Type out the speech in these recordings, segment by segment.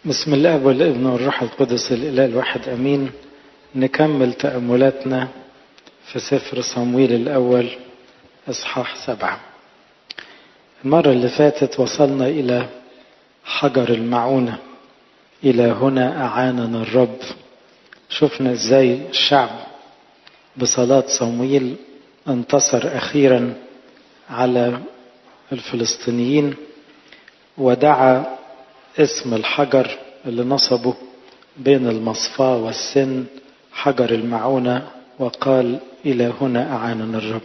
بسم الله والابن والروح القدس الإله الواحد أمين نكمل تأملاتنا في سفر صمويل الأول إصحاح سبعة المرة اللي فاتت وصلنا إلى حجر المعونة إلى هنا أعاننا الرب شفنا إزاي الشعب بصلاة صمويل انتصر أخيرا على الفلسطينيين ودعا اسم الحجر اللي نصبه بين المصفاة والسن حجر المعونة وقال إلى هنا أعاننا الرب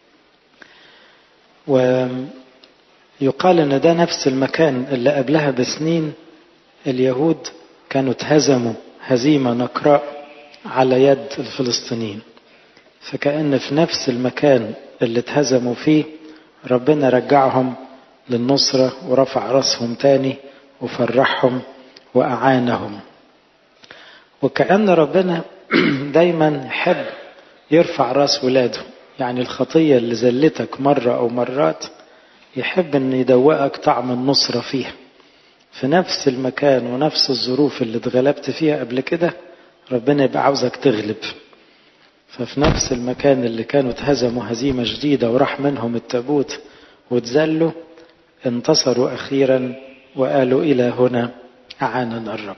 ويقال أن ده نفس المكان اللي قبلها بسنين اليهود كانوا اتهزموا هزيمة نقراء على يد الفلسطينيين فكأن في نفس المكان اللي اتهزموا فيه ربنا رجعهم للنصرة ورفع راسهم تاني وفرحهم وأعانهم وكأن ربنا دايما يحب يرفع راس ولاده يعني الخطية اللي زلتك مرة أو مرات يحب أن يدوقك طعم النصرة فيها في نفس المكان ونفس الظروف اللي اتغلبت فيها قبل كده ربنا يبقى عاوزك تغلب ففي نفس المكان اللي كانوا اتهزموا هزيمة جديدة وراح منهم التابوت واتذلوا انتصروا أخيرا وقالوا إلى هنا أعاننا الرب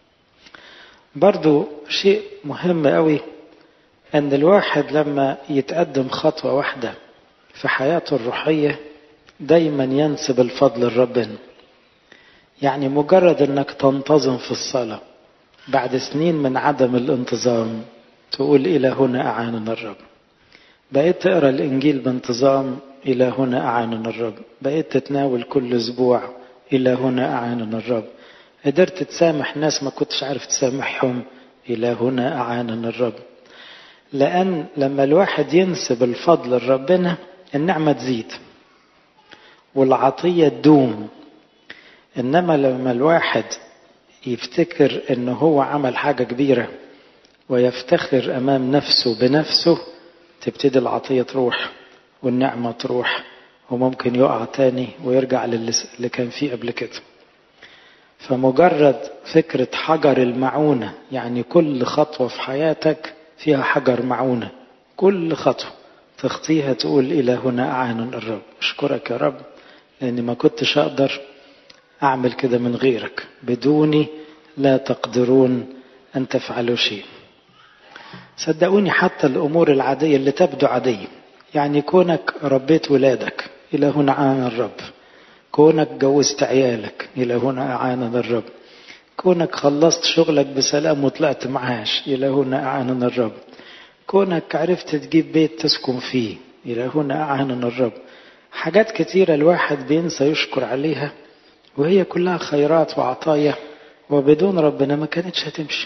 برضو شيء مهم قوي أن الواحد لما يتقدم خطوة واحدة في حياته الروحية دايما ينسب الفضل لربنا يعني مجرد أنك تنتظم في الصلاة بعد سنين من عدم الانتظام تقول إلى هنا أعاننا الرب بقيت تقرأ الإنجيل بانتظام إلى هنا أعاننا الرب بقيت تتناول كل أسبوع إلى هنا أعاننا الرب قدرت تسامح ناس ما كنتش عارف تسامحهم إلى هنا أعاننا الرب لأن لما الواحد ينسب الفضل لربنا النعمة تزيد والعطية تدوم إنما لما الواحد يفتكر إنه هو عمل حاجة كبيرة ويفتخر أمام نفسه بنفسه تبتدي العطية تروح والنعمة تروح وممكن يقع تاني ويرجع للي كان فيه قبل كده فمجرد فكرة حجر المعونة يعني كل خطوة في حياتك فيها حجر معونة كل خطوة تخطيها تقول إلى هنا أعان الرب أشكرك يا رب لأني ما كنتش أقدر أعمل كده من غيرك بدوني لا تقدرون أن تفعلوا شيء صدقوني حتى الأمور العادية اللي تبدو عادية يعني كونك ربيت ولادك إلى هنا أعان الرب كونك جوزت عيالك إلى هنا أعاننا الرب كونك خلصت شغلك بسلام وطلعت معاش إلى هنا أعاننا الرب كونك عرفت تجيب بيت تسكن فيه إلى هنا أعاننا الرب حاجات كتيرة الواحد بينسى يشكر عليها وهي كلها خيرات وعطايا وبدون ربنا ما كانتش هتمشي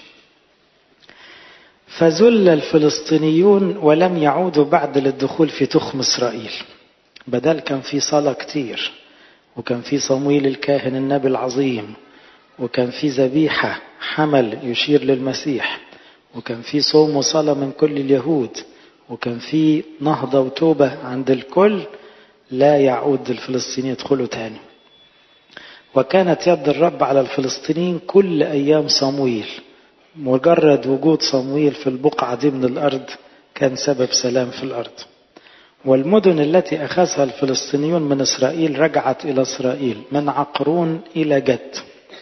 فذل الفلسطينيون ولم يعودوا بعد للدخول في تخم إسرائيل بدل كان في صلاة كتير وكان في صمويل الكاهن النبي العظيم وكان في ذبيحة حمل يشير للمسيح وكان في صوم وصلاة من كل اليهود وكان في نهضة وتوبة عند الكل لا يعود الفلسطينيين يدخلوا تاني وكانت يد الرب على الفلسطينيين كل أيام صمويل مجرد وجود صمويل في البقعة دي من الأرض كان سبب سلام في الأرض والمدن التي أخذها الفلسطينيون من إسرائيل رجعت إلى إسرائيل من عقرون إلى جد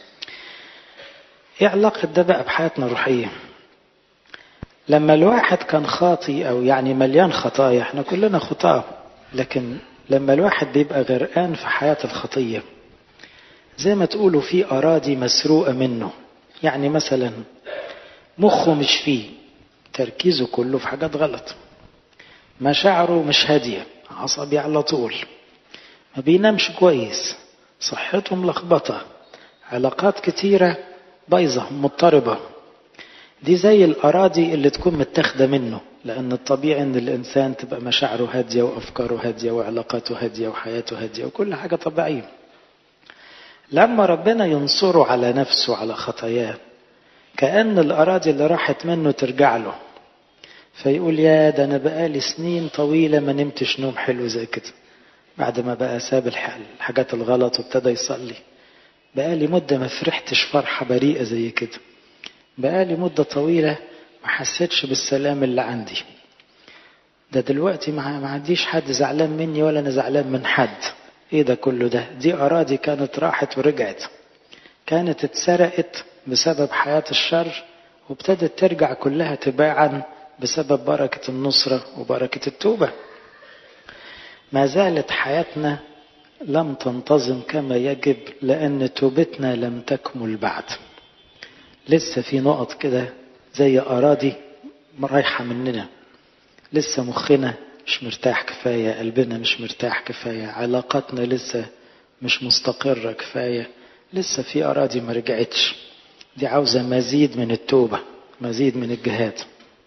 إيه علاقة ده بقى بحياتنا الروحية لما الواحد كان خاطي أو يعني مليان خطايا احنا كلنا خطاة لكن لما الواحد بيبقى غرقان في حياة الخطية زي ما تقولوا في أراضي مسروقة منه يعني مثلا مخه مش فيه تركيزه كله في حاجات غلط مشاعره مش هادية عصبي على طول ما بينامش كويس صحته ملخبطة علاقات كتيرة بايظة مضطربة دي زي الأراضي اللي تكون متاخدة منه لأن الطبيعي إن الإنسان تبقى مشاعره هادية وأفكاره هادية وعلاقاته هادية وحياته هادية وكل حاجة طبيعية لما ربنا ينصره على نفسه على خطاياه كأن الأراضي اللي راحت منه ترجع له فيقول يا ده أنا بقالي سنين طويلة ما نمتش نوم حلو زي كده بعد ما بقى ساب الحاجات الغلط وابتدى يصلي بقالي مدة ما فرحتش فرحة بريئة زي كده بقالي مدة طويلة ما حسيتش بالسلام اللي عندي ده دلوقتي ما عنديش حد زعلان مني ولا انا زعلان من حد ايه ده كله ده دي اراضي كانت راحت ورجعت كانت اتسرقت بسبب حياة الشر وابتدت ترجع كلها تباعا بسبب بركة النصرة وبركة التوبة ما زالت حياتنا لم تنتظم كما يجب لأن توبتنا لم تكمل بعد لسه في نقط كده زي أراضي رايحة مننا لسه مخنا مش مرتاح كفاية قلبنا مش مرتاح كفاية علاقاتنا لسه مش مستقرة كفاية لسه في أراضي ما رجعتش دي عاوزة مزيد من التوبة مزيد من الجهاد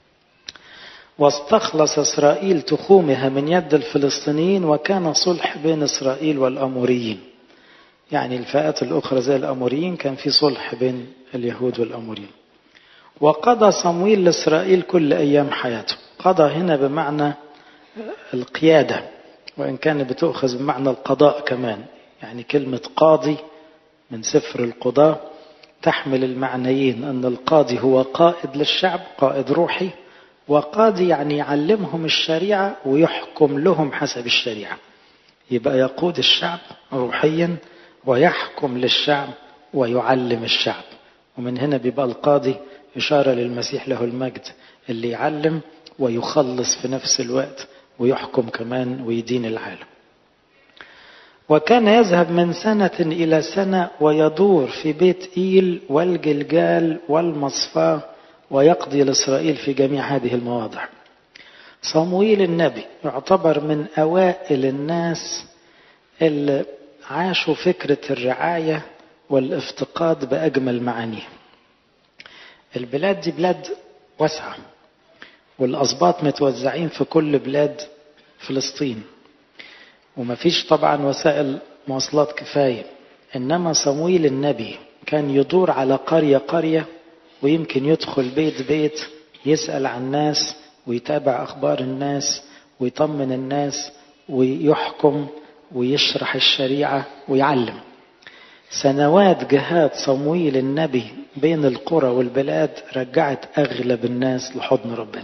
واستخلص إسرائيل تخومها من يد الفلسطينيين وكان صلح بين إسرائيل والأموريين يعني الفئات الأخرى زي الأموريين كان في صلح بين اليهود والأموريين وقضى صمويل لإسرائيل كل أيام حياته قضى هنا بمعنى القيادة وإن كان بتؤخذ بمعنى القضاء كمان يعني كلمة قاضي من سفر القضاء تحمل المعنيين أن القاضي هو قائد للشعب قائد روحي وقاضي يعني يعلمهم الشريعة ويحكم لهم حسب الشريعة يبقى يقود الشعب روحيا ويحكم للشعب ويعلم الشعب ومن هنا بيبقى القاضي إشارة للمسيح له المجد اللي يعلم ويخلص في نفس الوقت ويحكم كمان ويدين العالم وكان يذهب من سنة إلى سنة ويدور في بيت إيل والجلجال والمصفاة ويقضي لإسرائيل في جميع هذه المواضع صمويل النبي يعتبر من أوائل الناس اللي عاشوا فكرة الرعاية والافتقاد بأجمل معانيه البلاد دي بلاد واسعة والأسباط متوزعين في كل بلاد فلسطين ومفيش طبعا وسائل مواصلات كفاية إنما صمويل النبي كان يدور على قرية قرية ويمكن يدخل بيت بيت يسأل عن الناس ويتابع أخبار الناس ويطمن الناس ويحكم ويشرح الشريعة ويعلم سنوات جهاد صمويل النبي بين القرى والبلاد رجعت أغلب الناس لحضن ربنا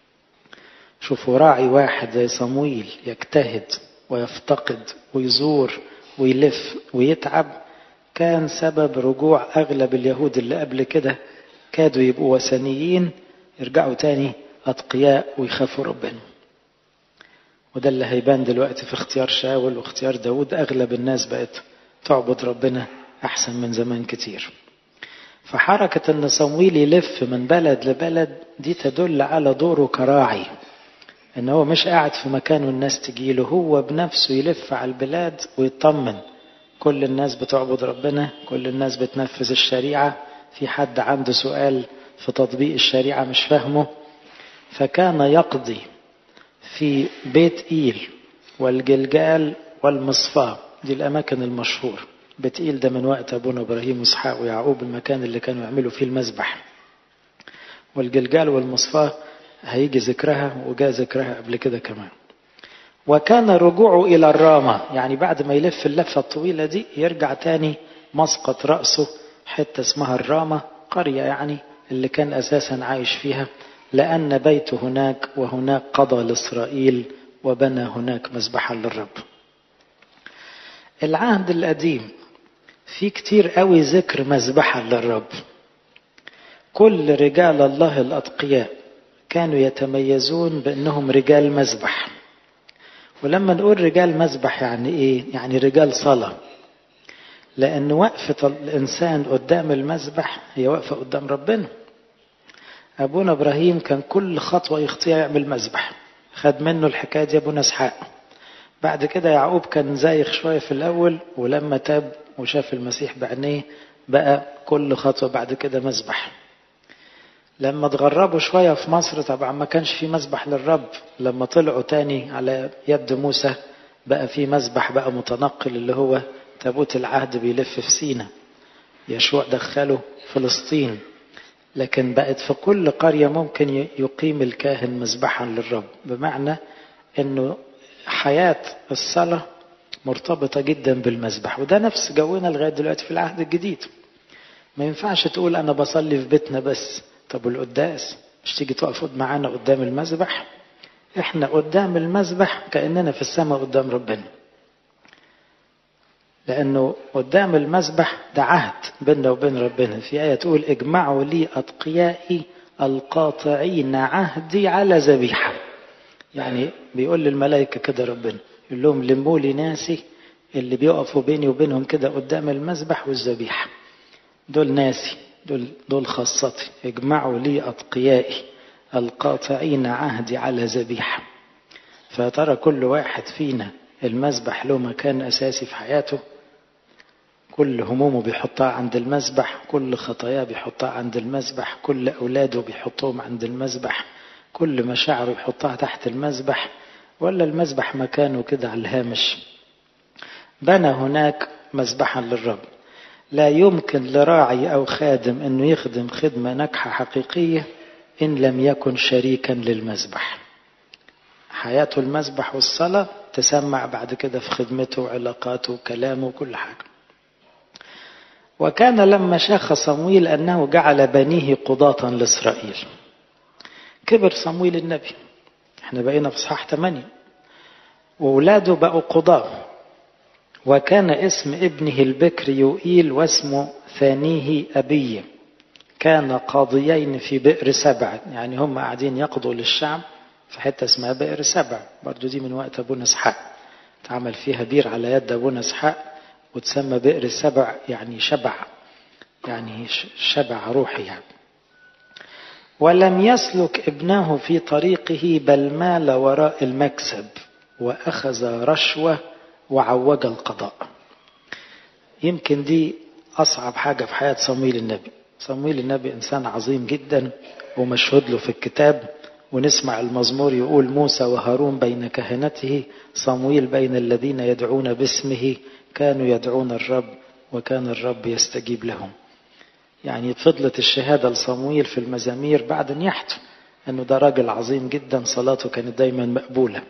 شوفوا راعي واحد زي صمويل يجتهد ويفتقد ويزور ويلف ويتعب كان سبب رجوع أغلب اليهود اللي قبل كده كادوا يبقوا وثنيين يرجعوا تاني أتقياء ويخافوا ربنا وده اللي هيبان دلوقتي في اختيار شاول واختيار داود أغلب الناس بقت تعبد ربنا أحسن من زمان كتير فحركة أن صمويل يلف من بلد لبلد دي تدل على دوره كراعي ان هو مش قاعد في مكان والناس تجيله هو بنفسه يلف على البلاد ويطمن كل الناس بتعبد ربنا كل الناس بتنفذ الشريعة في حد عنده سؤال في تطبيق الشريعة مش فاهمه فكان يقضي في بيت إيل والجلجال والمصفاة دي الأماكن المشهورة بيت إيل ده من وقت أبونا إبراهيم وإسحاق ويعقوب المكان اللي كانوا يعملوا فيه المذبح والجلجال والمصفاة هيجي ذكرها وجاء ذكرها قبل كده كمان وكان رجوعه إلى الرامة يعني بعد ما يلف اللفة الطويلة دي يرجع تاني مسقط رأسه حتة اسمها الرامة قرية يعني اللي كان أساسا عايش فيها لأن بيته هناك وهناك قضى لإسرائيل وبنى هناك مذبحا للرب العهد القديم في كتير قوي ذكر مذبحا للرب كل رجال الله الأتقياء كانوا يتميزون بأنهم رجال مذبح ولما نقول رجال مذبح يعني إيه؟ يعني رجال صلاة لأن وقفة الإنسان قدام المذبح هي وقفة قدام ربنا أبونا إبراهيم كان كل خطوة يخطيها يعمل مذبح خد منه الحكاية دي أبونا إسحاق بعد كده يعقوب كان زايخ شوية في الأول ولما تاب وشاف المسيح بعينيه بقى كل خطوة بعد كده مذبح لما اتغربوا شوية في مصر طبعا ما كانش في مسبح للرب لما طلعوا تاني على يد موسى بقى في مسبح بقى متنقل اللي هو تابوت العهد بيلف في سينا يشوع دخله فلسطين لكن بقت في كل قرية ممكن يقيم الكاهن مذبحا للرب بمعنى انه حياة الصلاة مرتبطة جدا بالمذبح وده نفس جونا لغاية دلوقتي في العهد الجديد ما ينفعش تقول أنا بصلي في بيتنا بس طب والقداس مش تيجي تقف معانا قدام المذبح احنا قدام المذبح كأننا في السماء قدام ربنا لأنه قدام المذبح ده عهد بيننا وبين ربنا في آية تقول اجمعوا لي أتقيائي القاطعين عهدي على ذبيحة يعني بيقول للملائكة كده ربنا يقول لهم لموا لي ناسي اللي بيقفوا بيني وبينهم كده قدام المذبح والذبيحة دول ناسي دول دول خاصتي اجمعوا لي أتقيائي القاطعين عهدي على ذبيحة فترى كل واحد فينا المذبح له مكان أساسي في حياته كل همومه بيحطها عند المذبح كل خطاياه بيحطها عند المذبح كل أولاده بيحطهم عند المذبح كل مشاعره يحطها تحت المذبح ولا المذبح مكانه كده على الهامش بنى هناك مذبحا للرب لا يمكن لراعي أو خادم أنه يخدم خدمة ناجحة حقيقية إن لم يكن شريكا للمذبح حياته المذبح والصلاة تسمع بعد كده في خدمته وعلاقاته وكلامه وكل حاجة وكان لما شاخ صمويل أنه جعل بنيه قضاة لإسرائيل كبر صمويل النبي احنا بقينا في صحاح 8 وولاده بقوا قضاة وكان اسم ابنه البكر يوئيل واسمه ثانيه أبيه كان قاضيين في بئر سبع يعني هم قاعدين يقضوا للشعب في حتة اسمها بئر سبع برضو دي من وقت أبونا اسحاق اتعمل فيها بير على يد أبونا اسحاق وتسمى بئر سبع يعني شبع يعني شبع روحي يعني ولم يسلك ابنه في طريقه بل مال وراء المكسب وأخذ رشوة وعوج القضاء يمكن دي أصعب حاجة في حياة صمويل النبي صمويل النبي إنسان عظيم جدا ومشهود له في الكتاب ونسمع المزمور يقول موسى وهارون بين كهنته صمويل بين الذين يدعون باسمه كانوا يدعون الرب وكان الرب يستجيب لهم يعني فضلت الشهادة لصمويل في المزامير بعد أن يحتم أنه ده راجل عظيم جدا صلاته كانت دايما مقبولة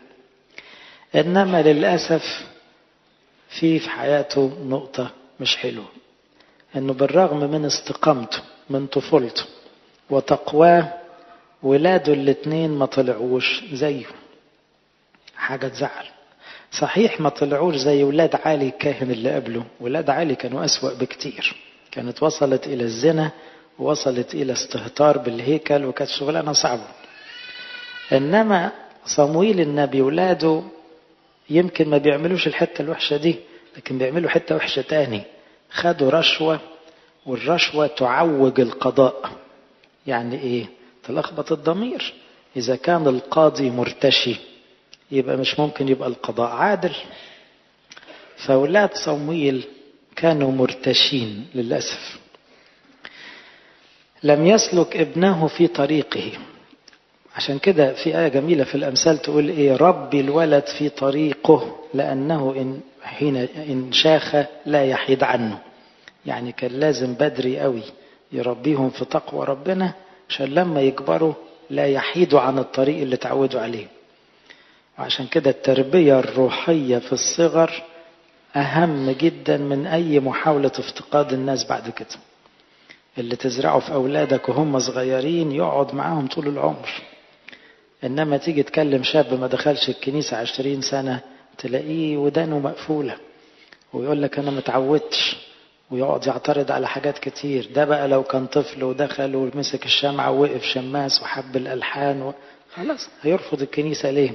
إنما للأسف في في حياته نقطة مش حلوة أنه بالرغم من استقامته من طفولته وتقواه ولاده الاتنين ما طلعوش زيه حاجة تزعل صحيح ما طلعوش زي ولاد علي الكاهن اللي قبله ولاد علي كانوا أسوأ بكتير كانت وصلت إلى الزنا ووصلت إلى استهتار بالهيكل وكانت شغلانة صعبة إنما صمويل النبي ولاده يمكن ما بيعملوش الحتة الوحشة دي لكن بيعملوا حتة وحشة تاني خدوا رشوة والرشوة تعوج القضاء يعني ايه تلخبط الضمير اذا كان القاضي مرتشي يبقى مش ممكن يبقى القضاء عادل فاولاد صمويل كانوا مرتشين للاسف لم يسلك ابنه في طريقه عشان كده في آية جميلة في الأمثال تقول إيه ربي الولد في طريقه لأنه إن حين إن شاخ لا يحيد عنه يعني كان لازم بدري قوي يربيهم في تقوى ربنا عشان لما يكبروا لا يحيدوا عن الطريق اللي تعودوا عليه وعشان كده التربية الروحية في الصغر أهم جدا من أي محاولة افتقاد الناس بعد كده اللي تزرعه في أولادك وهم صغيرين يقعد معاهم طول العمر إنما تيجي تكلم شاب ما دخلش الكنيسة عشرين سنة تلاقيه ودانه مقفولة ويقول لك أنا متعودتش ويقعد يعترض على حاجات كتير ده بقى لو كان طفل ودخل ومسك الشمعة ووقف شماس وحب الألحان و... خلاص هيرفض الكنيسة ليه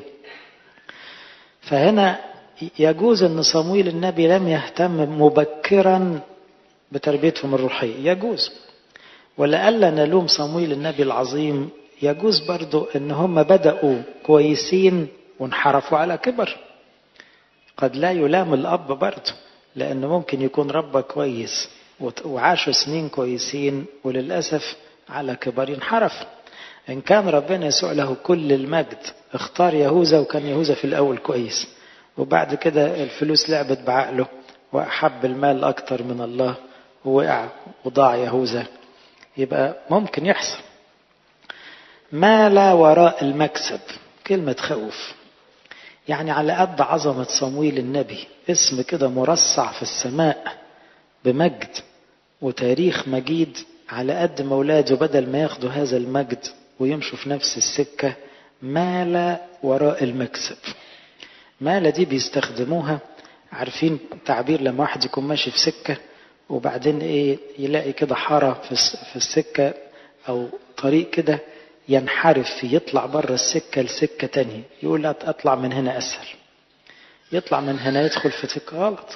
فهنا يجوز أن صمويل النبي لم يهتم مبكرا بتربيتهم الروحية يجوز ولألا نلوم صمويل النبي العظيم يجوز برضو ان هم بدأوا كويسين وانحرفوا على كبر قد لا يلام الأب برضو لأنه ممكن يكون ربه كويس وعاشوا سنين كويسين وللأسف على كبر ينحرف إن كان ربنا يسوع له كل المجد اختار يهوذا وكان يهوذا في الأول كويس وبعد كده الفلوس لعبت بعقله وأحب المال أكتر من الله ووقع وضاع يهوذا يبقى ممكن يحصل ما لا وراء المكسب كلمة خوف يعني على قد عظمة صمويل النبي اسم كده مرصع في السماء بمجد وتاريخ مجيد على قد ما اولاده بدل ما ياخدوا هذا المجد ويمشوا في نفس السكة مال وراء المكسب مال دي بيستخدموها عارفين تعبير لما واحد يكون ماشي في سكة وبعدين ايه يلاقي كده حارة في السكة او طريق كده ينحرف فيه يطلع بره السكة لسكة تانية يقول اطلع من هنا اسهل يطلع من هنا يدخل في سكة غلط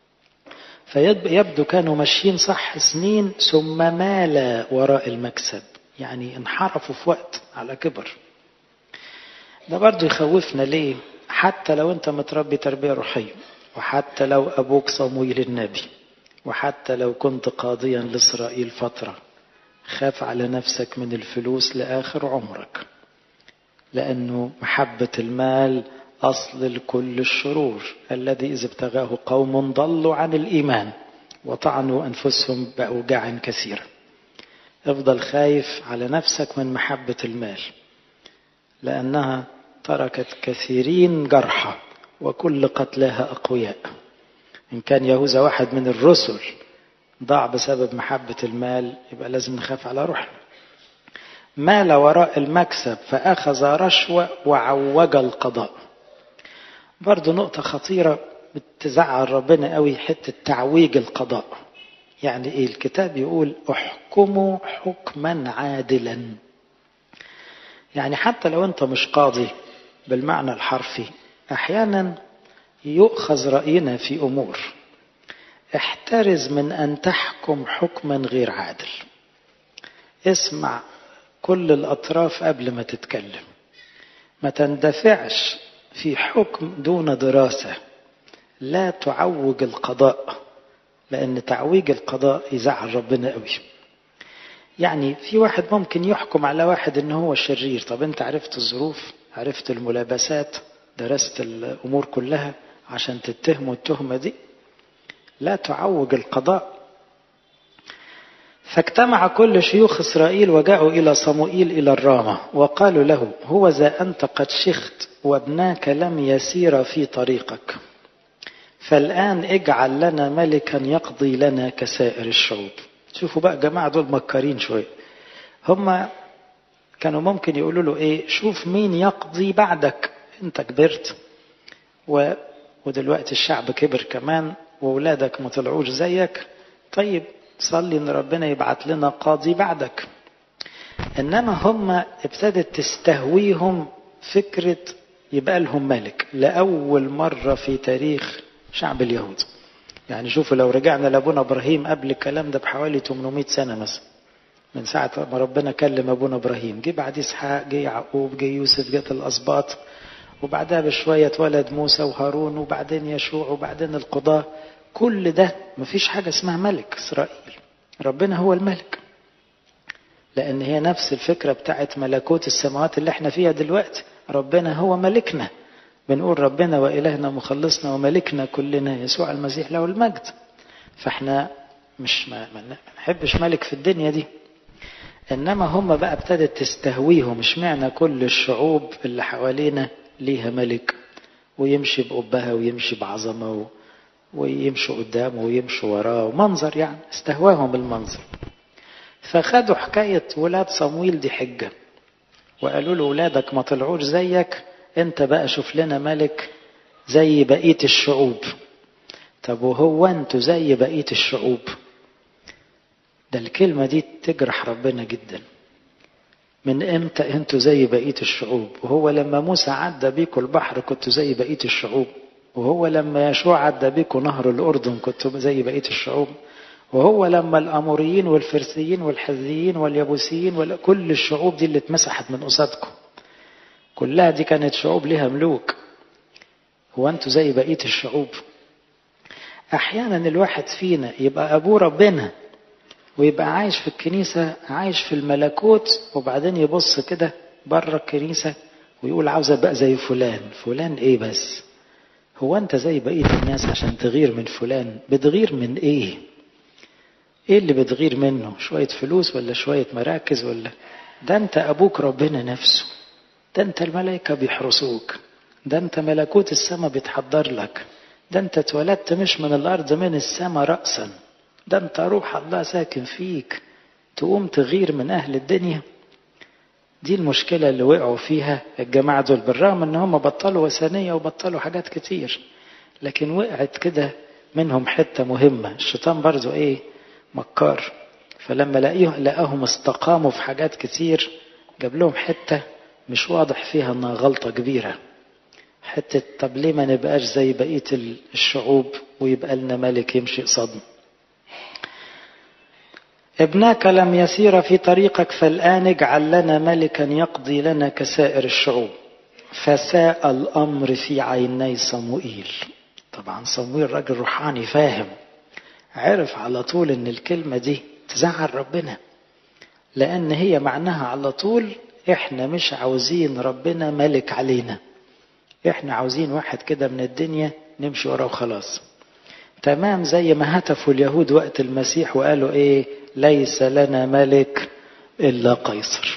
فيبدو كانوا ماشيين صح سنين ثم مال وراء المكسب يعني انحرفوا في وقت على كبر ده برضو يخوفنا ليه حتى لو انت متربي تربية روحية وحتى لو ابوك صمويل النبي وحتى لو كنت قاضيا لاسرائيل فترة خاف على نفسك من الفلوس لاخر عمرك لانه محبة المال أصل لكل الشرور الذي إذا ابتغاه قوم ضلوا عن الإيمان وطعنوا أنفسهم بأوجاع كثيرة افضل خايف على نفسك من محبة المال لأنها تركت كثيرين جرحى وكل قتلاها أقوياء إن كان يهوذا واحد من الرسل ضاع بسبب محبة المال يبقى لازم نخاف على روحنا مال وراء المكسب فأخذ رشوة وعوج القضاء برضو نقطة خطيرة بتزعل ربنا قوي حتة تعويج القضاء يعني ايه الكتاب يقول احكموا حكما عادلا يعني حتى لو انت مش قاضي بالمعنى الحرفي احيانا يؤخذ رأينا في امور احترز من ان تحكم حكما غير عادل اسمع كل الاطراف قبل ما تتكلم ما تندفعش في حكم دون دراسة لا تعوج القضاء لأن تعويج القضاء يزعل ربنا قوي يعني في واحد ممكن يحكم على واحد ان هو شرير طب انت عرفت الظروف عرفت الملابسات درست الامور كلها عشان تتهموا التهمة دي لا تعوج القضاء فاجتمع كل شيوخ إسرائيل وجاءوا إلى صموئيل إلى الرامة وقالوا له هو ذا أنت قد شخت وابناك لم يسير في طريقك فالآن اجعل لنا ملكا يقضي لنا كسائر الشعوب شوفوا بقى جماعة دول مكارين شوية هم كانوا ممكن يقولوا له ايه شوف مين يقضي بعدك انت كبرت و... ودلوقتي الشعب كبر كمان واولادك ما طلعوش زيك طيب صلي ان ربنا يبعت لنا قاضي بعدك انما هم ابتدت تستهويهم فكرة يبقى لهم ملك لأول مرة في تاريخ شعب اليهود يعني شوفوا لو رجعنا لأبونا إبراهيم قبل الكلام ده بحوالي 800 سنة مثلا من ساعة ما ربنا كلم أبونا إبراهيم جه بعد إسحاق جه يعقوب جه يوسف جت الأسباط وبعدها بشوية اتولد موسى وهارون وبعدين يشوع وبعدين القضاة كل ده مفيش حاجة اسمها ملك إسرائيل ربنا هو الملك لأن هي نفس الفكرة بتاعت ملكوت السماوات اللي احنا فيها دلوقتي ربنا هو ملكنا بنقول ربنا وإلهنا مخلصنا وملكنا كلنا يسوع المسيح له المجد فاحنا مش ما, ما نحبش ملك في الدنيا دي انما هم بقى ابتدت تستهويهم مش معنى كل الشعوب اللي حوالينا ليها ملك ويمشي بقبها ويمشي بعظمه و... ويمشوا قدامه ويمشوا وراه ومنظر يعني استهواهم المنظر فخدوا حكاية ولاد صمويل دي حجة وقالوا له ولادك ما طلعوش زيك انت بقى شوف لنا ملك زي بقية الشعوب طب وهو انتوا زي بقية الشعوب ده الكلمة دي تجرح ربنا جدا من امتى انتوا زي بقية الشعوب وهو لما موسى عدى بيكوا البحر كنتوا زي بقية الشعوب وهو لما يشوع عدى بيكوا نهر الأردن كنتوا زي بقية الشعوب وهو لما الأموريين والفرسيين والحذيين واليبوسيين وكل الشعوب دي اللي اتمسحت من قصادكم كلها دي كانت شعوب لها ملوك هو انتوا زي بقية الشعوب أحيانا الواحد فينا يبقى أبوه ربنا ويبقى عايش في الكنيسة عايش في الملكوت وبعدين يبص كده بره الكنيسة ويقول عاوز أبقى زي فلان فلان إيه بس هو أنت زي بقية الناس عشان تغير من فلان بتغير من إيه إيه اللي بتغير منه شوية فلوس ولا شوية مراكز ولا ده أنت أبوك ربنا نفسه ده أنت الملائكة بيحرسوك ده انت ملكوت السماء بيتحضر لك ده انت اتولدت مش من الارض من السماء رأسا ده انت روح الله ساكن فيك تقوم تغير من اهل الدنيا دي المشكلة اللي وقعوا فيها الجماعة دول بالرغم ان هم بطلوا وثنية وبطلوا حاجات كتير لكن وقعت كده منهم حتة مهمة الشيطان برضو ايه مكار فلما لقيه لقاهم استقاموا في حاجات كتير جاب لهم حتة مش واضح فيها انها غلطة كبيرة حتة طب ليه ما نبقاش زي بقية الشعوب ويبقى لنا ملك يمشي قصادنا ابناك لم يسير في طريقك فالآن اجعل لنا ملكا يقضي لنا كسائر الشعوب فساء الأمر في عيني صموئيل طبعا صموئيل راجل روحاني فاهم عرف على طول ان الكلمة دي تزعل ربنا لأن هي معناها على طول احنا مش عاوزين ربنا ملك علينا احنا عاوزين واحد كده من الدنيا نمشي وراه وخلاص تمام زي ما هتفوا اليهود وقت المسيح وقالوا ايه ليس لنا ملك الا قيصر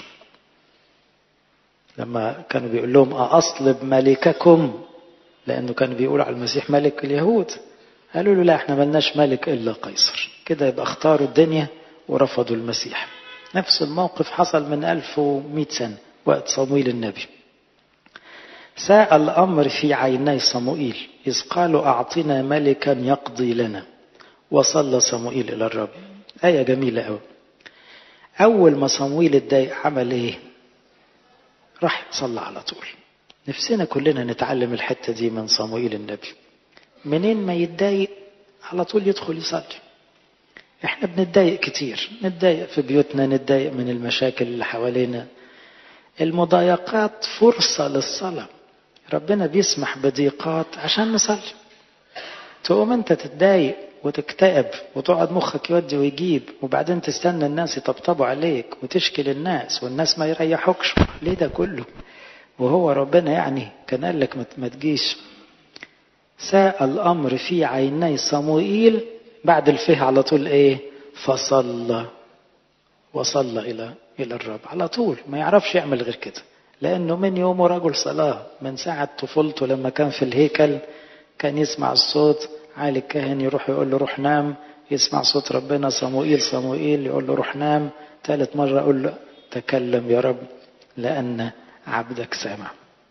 لما كانوا بيقول لهم أصلب ملككم لأنه كان بيقول على المسيح ملك اليهود قالوا له لا احنا ملناش ملك إلا قيصر كده يبقى اختاروا الدنيا ورفضوا المسيح نفس الموقف حصل من 1100 سنة وقت صمويل النبي ساء الأمر في عيني صموئيل إذ قالوا أعطنا ملكا يقضي لنا وصلى صموئيل إلى الرب آية جميلة أوي أول ما صمويل اتضايق عمل إيه؟ راح صلى على طول نفسنا كلنا نتعلم الحتة دي من صموئيل النبي منين ما يتضايق على طول يدخل يصلي احنا بنتضايق كتير نتضايق في بيوتنا نتضايق من المشاكل اللي حوالينا المضايقات فرصة للصلاة ربنا بيسمح بضيقات عشان نصلي تقوم انت تتضايق وتكتئب وتقعد مخك يودي ويجيب وبعدين تستنى الناس يطبطبوا عليك وتشكي للناس والناس ما يريحوكش ليه ده كله وهو ربنا يعني كان قال لك ما تجيش ساء الأمر في عيني صموئيل بعد الفه على طول ايه فصلى وصلى إلى إلى الرب على طول ما يعرفش يعمل غير كده لأنه من يومه رجل صلاة من ساعة طفولته لما كان في الهيكل كان يسمع الصوت عالي الكاهن يروح يقول له روح نام يسمع صوت ربنا صموئيل صموئيل يقول له روح نام ثالث مرة أقول له تكلم يا رب لأن عبدك سامع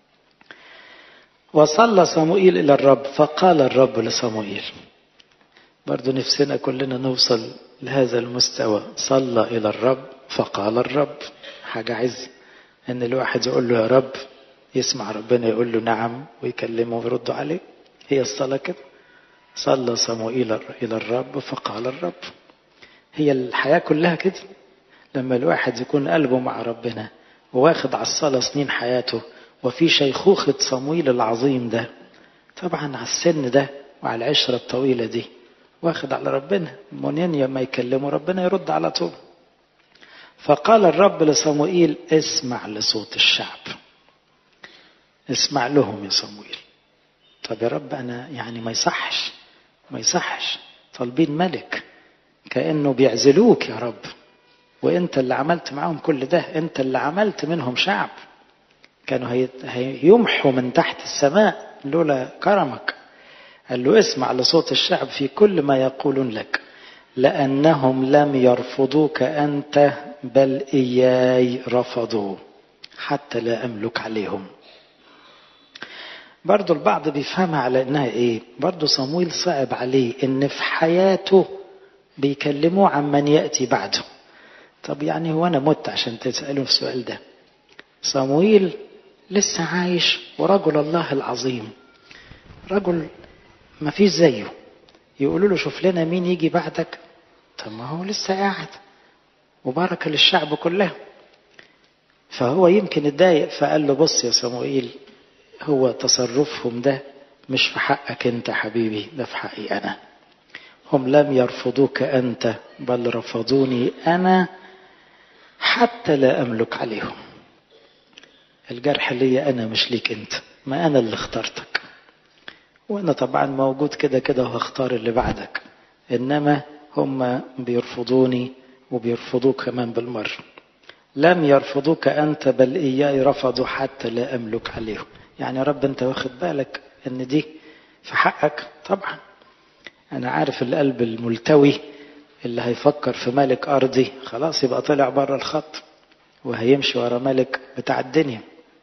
وصلى صموئيل إلى الرب فقال الرب لصموئيل برضو نفسنا كلنا نوصل لهذا المستوى صلى إلى الرب فقال الرب حاجة عز ان الواحد يقول له يا رب يسمع ربنا يقول له نعم ويكلمه ويرد عليه هي الصلاة كده صلى صموئيل إلى الرب فقال الرب هي الحياة كلها كده لما الواحد يكون قلبه مع ربنا وواخد على الصلاة سنين حياته وفي شيخوخة صمويل العظيم ده طبعا على السن ده وعلى العشرة الطويلة دي واخد على ربنا منين لما يكلمه ربنا يرد على طول فقال الرب لصموئيل اسمع لصوت الشعب اسمع لهم يا صموئيل طب يا رب انا يعني ما يصحش ما يصحش طالبين ملك كانه بيعزلوك يا رب وانت اللي عملت معاهم كل ده انت اللي عملت منهم شعب كانوا هيمحوا من تحت السماء لولا كرمك قال له اسمع لصوت الشعب في كل ما يقولون لك لأنهم لم يرفضوك أنت بل إياي رفضوا حتى لا أملك عليهم برضو البعض بيفهمها على انها ايه برضو صمويل صعب عليه ان في حياته بيكلموه عن من يأتي بعده طب يعني هو انا مت عشان تسألوا السؤال ده صمويل لسه عايش ورجل الله العظيم رجل ما فيش زيه يقولوا له شوف لنا مين يجي بعدك طب ما هو لسه قاعد وبركة للشعب كله فهو يمكن اتضايق فقال له بص يا صموئيل هو تصرفهم ده مش في حقك انت حبيبي ده في حقي انا هم لم يرفضوك انت بل رفضوني انا حتى لا املك عليهم الجرح ليا انا مش ليك انت ما انا اللي اخترتك وانا طبعا موجود كده كده وهختار اللي بعدك انما هم بيرفضوني وبيرفضوك كمان بالمرة لم يرفضوك أنت بل إياي رفضوا حتى لا أملك عليهم يعني يا رب انت واخد بالك ان دي في حقك طبعا انا عارف القلب الملتوي اللي هيفكر في ملك ارضي خلاص يبقى طلع بره الخط وهيمشي ورا ملك بتاع الدنيا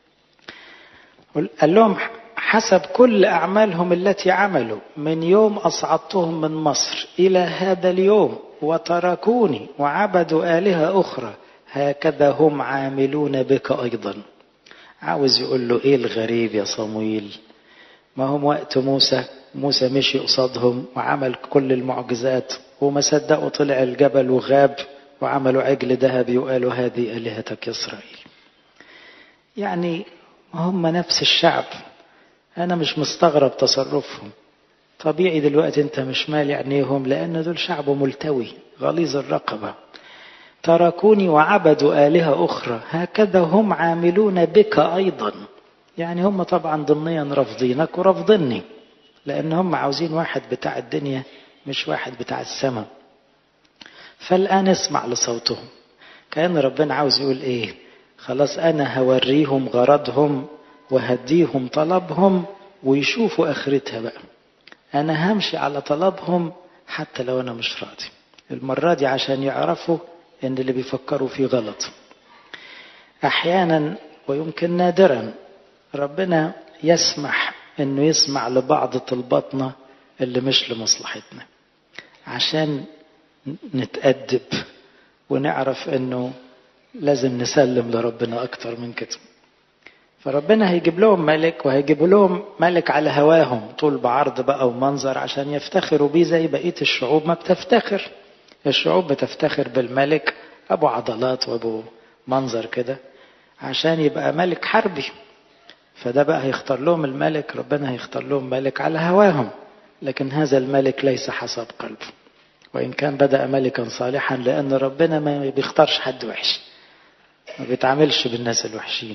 قال لهم حسب كل أعمالهم التي عملوا من يوم أصعدتهم من مصر إلى هذا اليوم وتركوني وعبدوا آلهة أخرى هكذا هم عاملون بك أيضا عاوز يقول له إيه الغريب يا صمويل ما هم وقت موسى موسى مشي قصادهم وعمل كل المعجزات وما صدقوا طلع الجبل وغاب وعملوا عجل ذهبي وقالوا هذه آلهتك يا إسرائيل يعني هم نفس الشعب أنا مش مستغرب تصرفهم طبيعي دلوقتي أنت مش مالي عينيهم لأن دول شعب ملتوي غليظ الرقبة تركوني وعبدوا آلهة أخرى هكذا هم عاملون بك أيضا يعني هم طبعا ضمنيا رافضينك ورافضني لأن هم عاوزين واحد بتاع الدنيا مش واحد بتاع السماء فالآن اسمع لصوتهم كأن ربنا عاوز يقول إيه خلاص أنا هوريهم غرضهم وهديهم طلبهم ويشوفوا آخرتها بقى أنا همشي على طلبهم حتى لو أنا مش راضي المرة دي عشان يعرفوا إن اللي بيفكروا فيه غلط أحيانا ويمكن نادرا ربنا يسمح إنه يسمع لبعض طلباتنا اللي مش لمصلحتنا عشان نتأدب ونعرف إنه لازم نسلم لربنا أكتر من كده فربنا هيجيب لهم ملك وهيجيب لهم ملك على هواهم طول بعرض بقى ومنظر عشان يفتخروا بيه زي بقية الشعوب ما بتفتخر الشعوب بتفتخر بالملك أبو عضلات وأبو منظر كده عشان يبقى ملك حربي فده بقى هيختار لهم الملك ربنا هيختار لهم ملك على هواهم لكن هذا الملك ليس حسب قلبه وإن كان بدأ ملكا صالحا لأن ربنا ما بيختارش حد وحش ما بيتعاملش بالناس الوحشين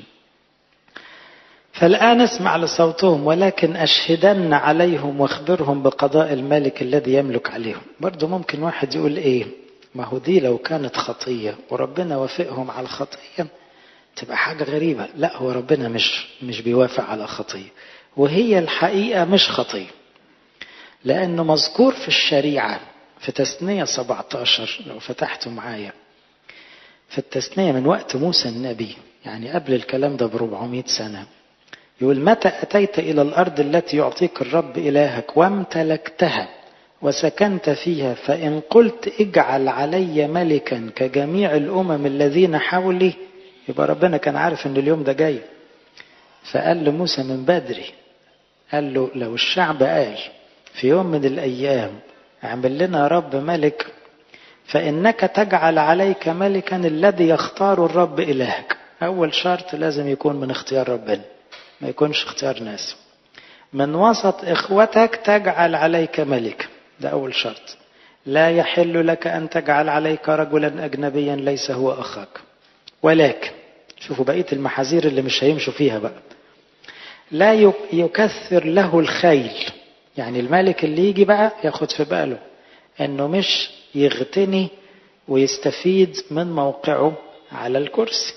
فالآن اسمع لصوتهم ولكن أشهدن عليهم واخبرهم بقضاء الملك الذي يملك عليهم برضو ممكن واحد يقول إيه ما هو دي لو كانت خطية وربنا وافقهم على الخطية تبقى حاجة غريبة لا هو ربنا مش مش بيوافق على خطية وهي الحقيقة مش خطية لأنه مذكور في الشريعة في تثنية 17 لو فتحتوا معايا في التثنية من وقت موسى النبي يعني قبل الكلام ده ب 400 سنة يقول متى أتيت إلى الأرض التي يعطيك الرب إلهك وامتلكتها وسكنت فيها فإن قلت اجعل علي ملكا كجميع الأمم الذين حولي يبقى ربنا كان عارف إن اليوم ده جاي فقال لموسى من بدري قال له لو الشعب قال في يوم من الأيام اعمل لنا رب ملك فإنك تجعل عليك ملكا الذي يختار الرب إلهك أول شرط لازم يكون من اختيار ربنا ما يكونش اختيار ناس من وسط إخوتك تجعل عليك ملك ده أول شرط لا يحل لك أن تجعل عليك رجلا أجنبيا ليس هو أخاك ولكن شوفوا بقية المحاذير اللي مش هيمشوا فيها بقى لا يكثر له الخيل يعني الملك اللي يجي بقى ياخد في باله انه مش يغتني ويستفيد من موقعه على الكرسي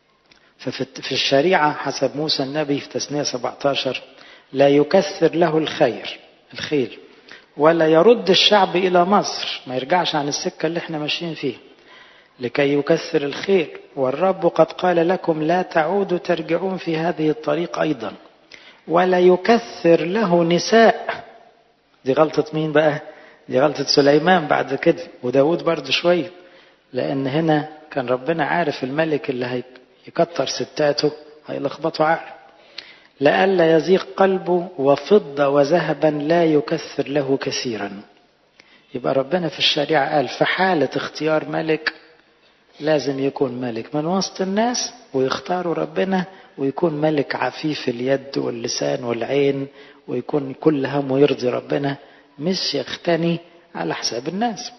ففي الشريعة حسب موسى النبي في تثنية 17 لا يكثر له الخير الخيل ولا يرد الشعب إلى مصر ما يرجعش عن السكة اللي احنا ماشيين فيها لكي يكثر الخير والرب قد قال لكم لا تعودوا ترجعون في هذه الطريق أيضا ولا يكثر له نساء دي غلطة مين بقى دي غلطة سليمان بعد كده وداود برضه شوية لأن هنا كان ربنا عارف الملك اللي هيكتر ستاته هيلخبطه عقل لئلا يزيغ قلبه وفضة وذهبا لا يكثر له كثيرا يبقى ربنا في الشريعة قال في حالة اختيار ملك لازم يكون ملك من وسط الناس ويختاروا ربنا ويكون ملك عفيف اليد واللسان والعين ويكون كل همه يرضي ربنا مش يختني على حساب الناس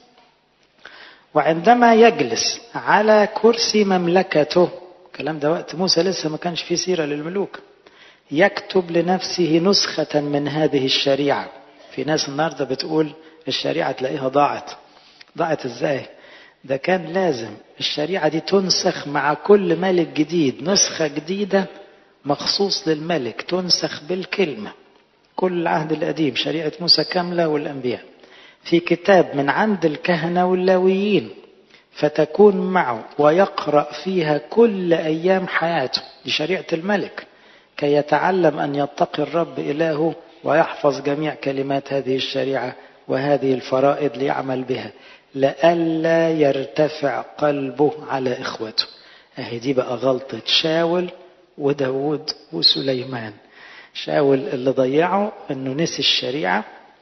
وعندما يجلس على كرسي مملكته الكلام ده وقت موسى لسه ما كانش فيه سيرة للملوك يكتب لنفسه نسخة من هذه الشريعة في ناس النهاردة بتقول الشريعة تلاقيها ضاعت ضاعت ازاي ده كان لازم الشريعة دي تنسخ مع كل ملك جديد نسخة جديدة مخصوص للملك تنسخ بالكلمة كل العهد القديم شريعة موسى كاملة والأنبياء في كتاب من عند الكهنة واللاويين فتكون معه ويقرأ فيها كل أيام حياته دي شريعة الملك كي يتعلم أن يتقي الرب إلهه ويحفظ جميع كلمات هذه الشريعة وهذه الفرائض ليعمل بها لئلا يرتفع قلبه على إخوته أهي دي بقى غلطة شاول وداود وسليمان شاول اللي ضيعه أنه نسي الشريعة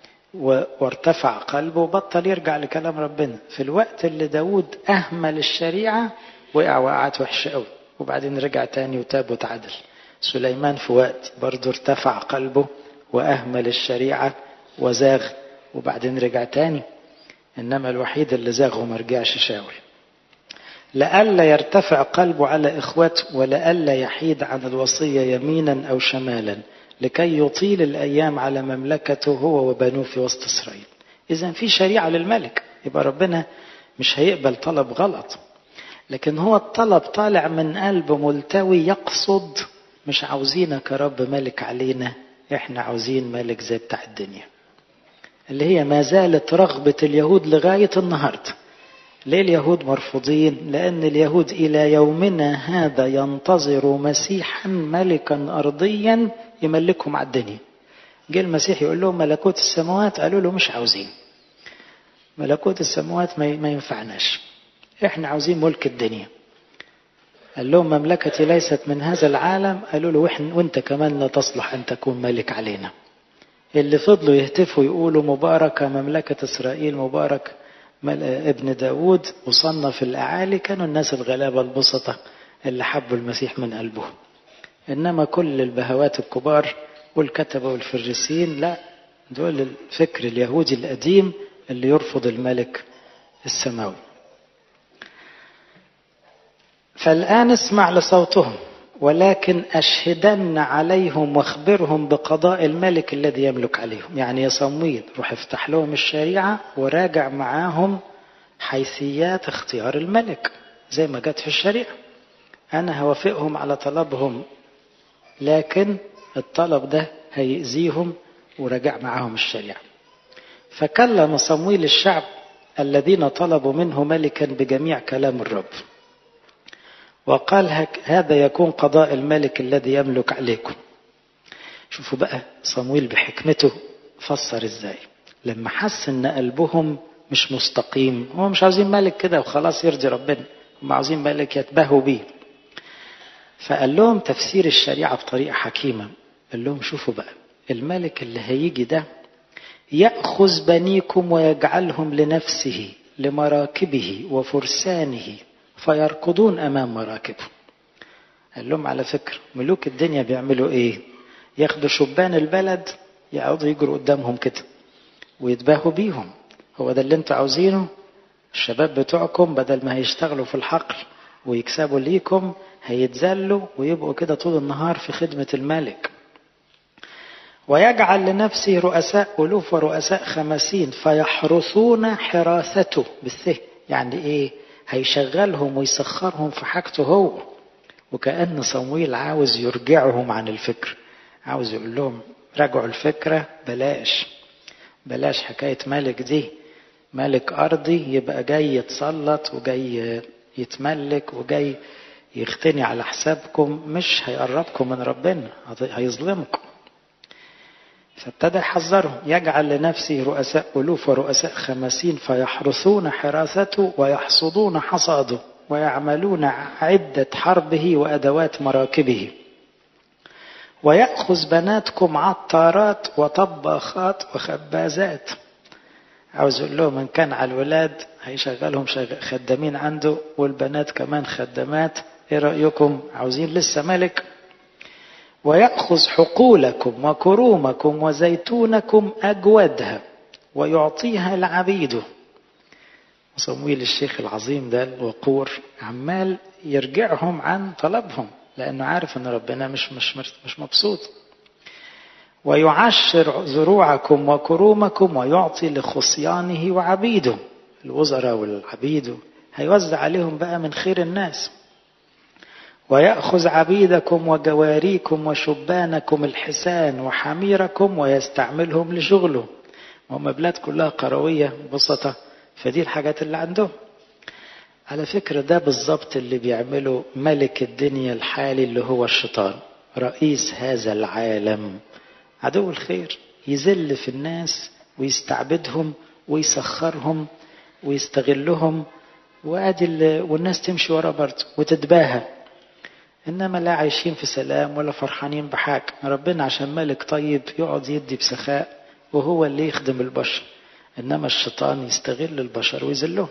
وارتفع قلبه وبطل يرجع لكلام ربنا في الوقت اللي داود أهمل الشريعة وقع وقعت وحشة قوي وبعدين رجع تاني وتاب وتعدل سليمان في وقت برضه ارتفع قلبه وأهمل الشريعة وزاغ وبعدين رجع تاني إنما الوحيد اللي زاغ وما رجعش شاول لئلا يرتفع قلبه على إخوته ولئلا يحيد عن الوصية يمينا أو شمالا لكي يطيل الأيام على مملكته هو وبنوه في وسط إسرائيل إذا في شريعة للملك يبقى ربنا مش هيقبل طلب غلط لكن هو الطلب طالع من قلب ملتوي يقصد مش عاوزينك يا رب ملك علينا احنا عاوزين ملك زي بتاع الدنيا اللي هي ما زالت رغبة اليهود لغاية النهاردة ليه اليهود مرفوضين لأن اليهود إلى يومنا هذا ينتظر مسيحا ملكا أرضيا يملكهم على الدنيا جه المسيح يقول لهم ملكوت السماوات قالوا له مش عاوزين ملكوت السماوات ما ينفعناش احنا عاوزين ملك الدنيا قال لهم مملكتي ليست من هذا العالم قالوا له وانت كمان لا تصلح ان تكون ملك علينا اللي فضلوا يهتفوا يقولوا مباركة مملكة إسرائيل مبارك ابن داود وصنف الأعالي كانوا الناس الغلابة البسطة اللي حبوا المسيح من قلبهم إنما كل البهوات الكبار والكتبة والفريسيين لا دول الفكر اليهودي القديم اللي يرفض الملك السماوي فالآن اسمع لصوتهم ولكن أشهدن عليهم واخبرهم بقضاء الملك الذي يملك عليهم يعني يا صمويل روح افتح لهم الشريعة وراجع معاهم حيثيات اختيار الملك زي ما جت في الشريعة أنا هوافقهم على طلبهم لكن الطلب ده هيأذيهم ورجع معاهم الشريعة فكلم صمويل الشعب الذين طلبوا منه ملكا بجميع كلام الرب وقال هذا يكون قضاء الملك الذي يملك عليكم شوفوا بقى صمويل بحكمته فسر ازاي لما حس ان قلبهم مش مستقيم هم مش عاوزين ملك كده وخلاص يرضي ربنا هم عاوزين ملك يتباهوا بيه فقال لهم تفسير الشريعة بطريقة حكيمة قال لهم شوفوا بقى الملك اللي هيجي ده يأخذ بنيكم ويجعلهم لنفسه لمراكبه وفرسانه فيركضون أمام مراكبه قال لهم على فكرة ملوك الدنيا بيعملوا إيه ياخدوا شبان البلد يقعدوا يجروا قدامهم كده ويتباهوا بيهم هو ده اللي انتوا عاوزينه الشباب بتوعكم بدل ما هيشتغلوا في الحقل ويكسبوا ليكم هيتذلوا ويبقوا كده طول النهار في خدمة الملك ويجعل لنفسه رؤساء ألوف ورؤساء خمسين فيحرسون حراثته بالثه يعني إيه هيشغلهم ويسخرهم في حاجته هو وكأن صمويل عاوز يرجعهم عن الفكر عاوز يقول لهم راجعوا الفكرة بلاش بلاش حكاية ملك دي ملك أرضي يبقى جاي يتسلط وجاي يتملك وجاي يختني على حسابكم مش هيقربكم من ربنا هيظلمكم فابتدى يحذرهم يجعل لنفسه رؤساء ألوف ورؤساء خمسين فيحرسون حراسته ويحصدون حصاده ويعملون عدة حربه وأدوات مراكبه ويأخذ بناتكم عطارات وطباخات وخبازات عاوز يقول لهم ان كان على الولاد هيشغلهم خدامين عنده والبنات كمان خدامات ايه رأيكم عاوزين لسه ملك ويأخذ حقولكم وكرومكم وزيتونكم أجودها ويعطيها لعبيده صمويل الشيخ العظيم ده الوقور عمال يرجعهم عن طلبهم لأنه عارف أن ربنا مش مش مش مبسوط ويعشر زروعكم وكرومكم ويعطي لخصيانه وعبيده الوزراء والعبيد هيوزع عليهم بقى من خير الناس ويأخذ عبيدكم وجواريكم وشبانكم الحسان وحميركم ويستعملهم لشغله هم بلاد كلها قروية بسطة فدي الحاجات اللي عندهم على فكرة ده بالظبط اللي بيعمله ملك الدنيا الحالي اللي هو الشيطان رئيس هذا العالم عدو الخير يذل في الناس ويستعبدهم ويسخرهم ويستغلهم وادي والناس تمشي ورا برضه وتتباهى انما لا عايشين في سلام ولا فرحانين بحاجه ربنا عشان ملك طيب يقعد يدي بسخاء وهو اللي يخدم البشر انما الشيطان يستغل البشر ويذلهم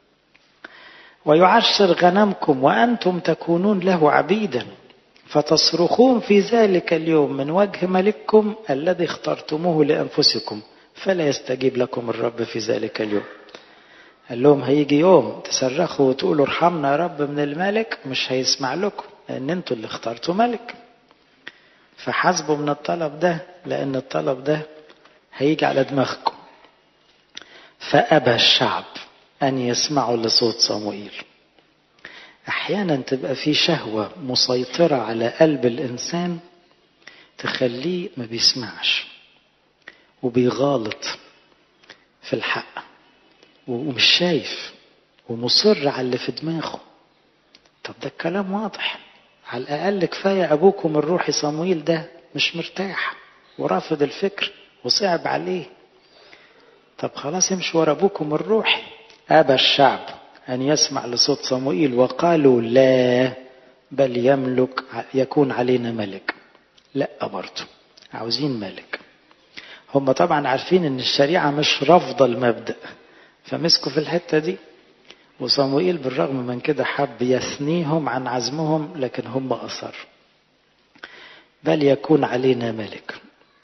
ويعشر غنمكم وانتم تكونون له عبيدا فتصرخون في ذلك اليوم من وجه ملككم الذي اخترتموه لانفسكم فلا يستجيب لكم الرب في ذلك اليوم قال لهم هيجي يوم تصرخوا وتقولوا ارحمنا يا رب من الملك مش هيسمع لكم لان انتوا اللي اخترتوا ملك فحاسبوا من الطلب ده لان الطلب ده هيجي على دماغكم فابى الشعب ان يسمعوا لصوت صموئيل احيانا تبقى في شهوه مسيطره على قلب الانسان تخليه ما بيسمعش وبيغالط في الحق ومش شايف ومصر على اللي في دماغه طب ده الكلام واضح على الأقل كفاية أبوكم الروحي صمويل ده مش مرتاح ورافض الفكر وصعب عليه طب خلاص امشي ورا أبوكم الروحي أبى الشعب أن يسمع لصوت صموئيل وقالوا لا بل يملك يكون علينا ملك لا برضه عاوزين ملك هم طبعا عارفين ان الشريعة مش رافضة المبدأ فمسكوا في الحتة دي وصموئيل بالرغم من كده حب يثنيهم عن عزمهم لكن هم أصروا بل يكون علينا ملك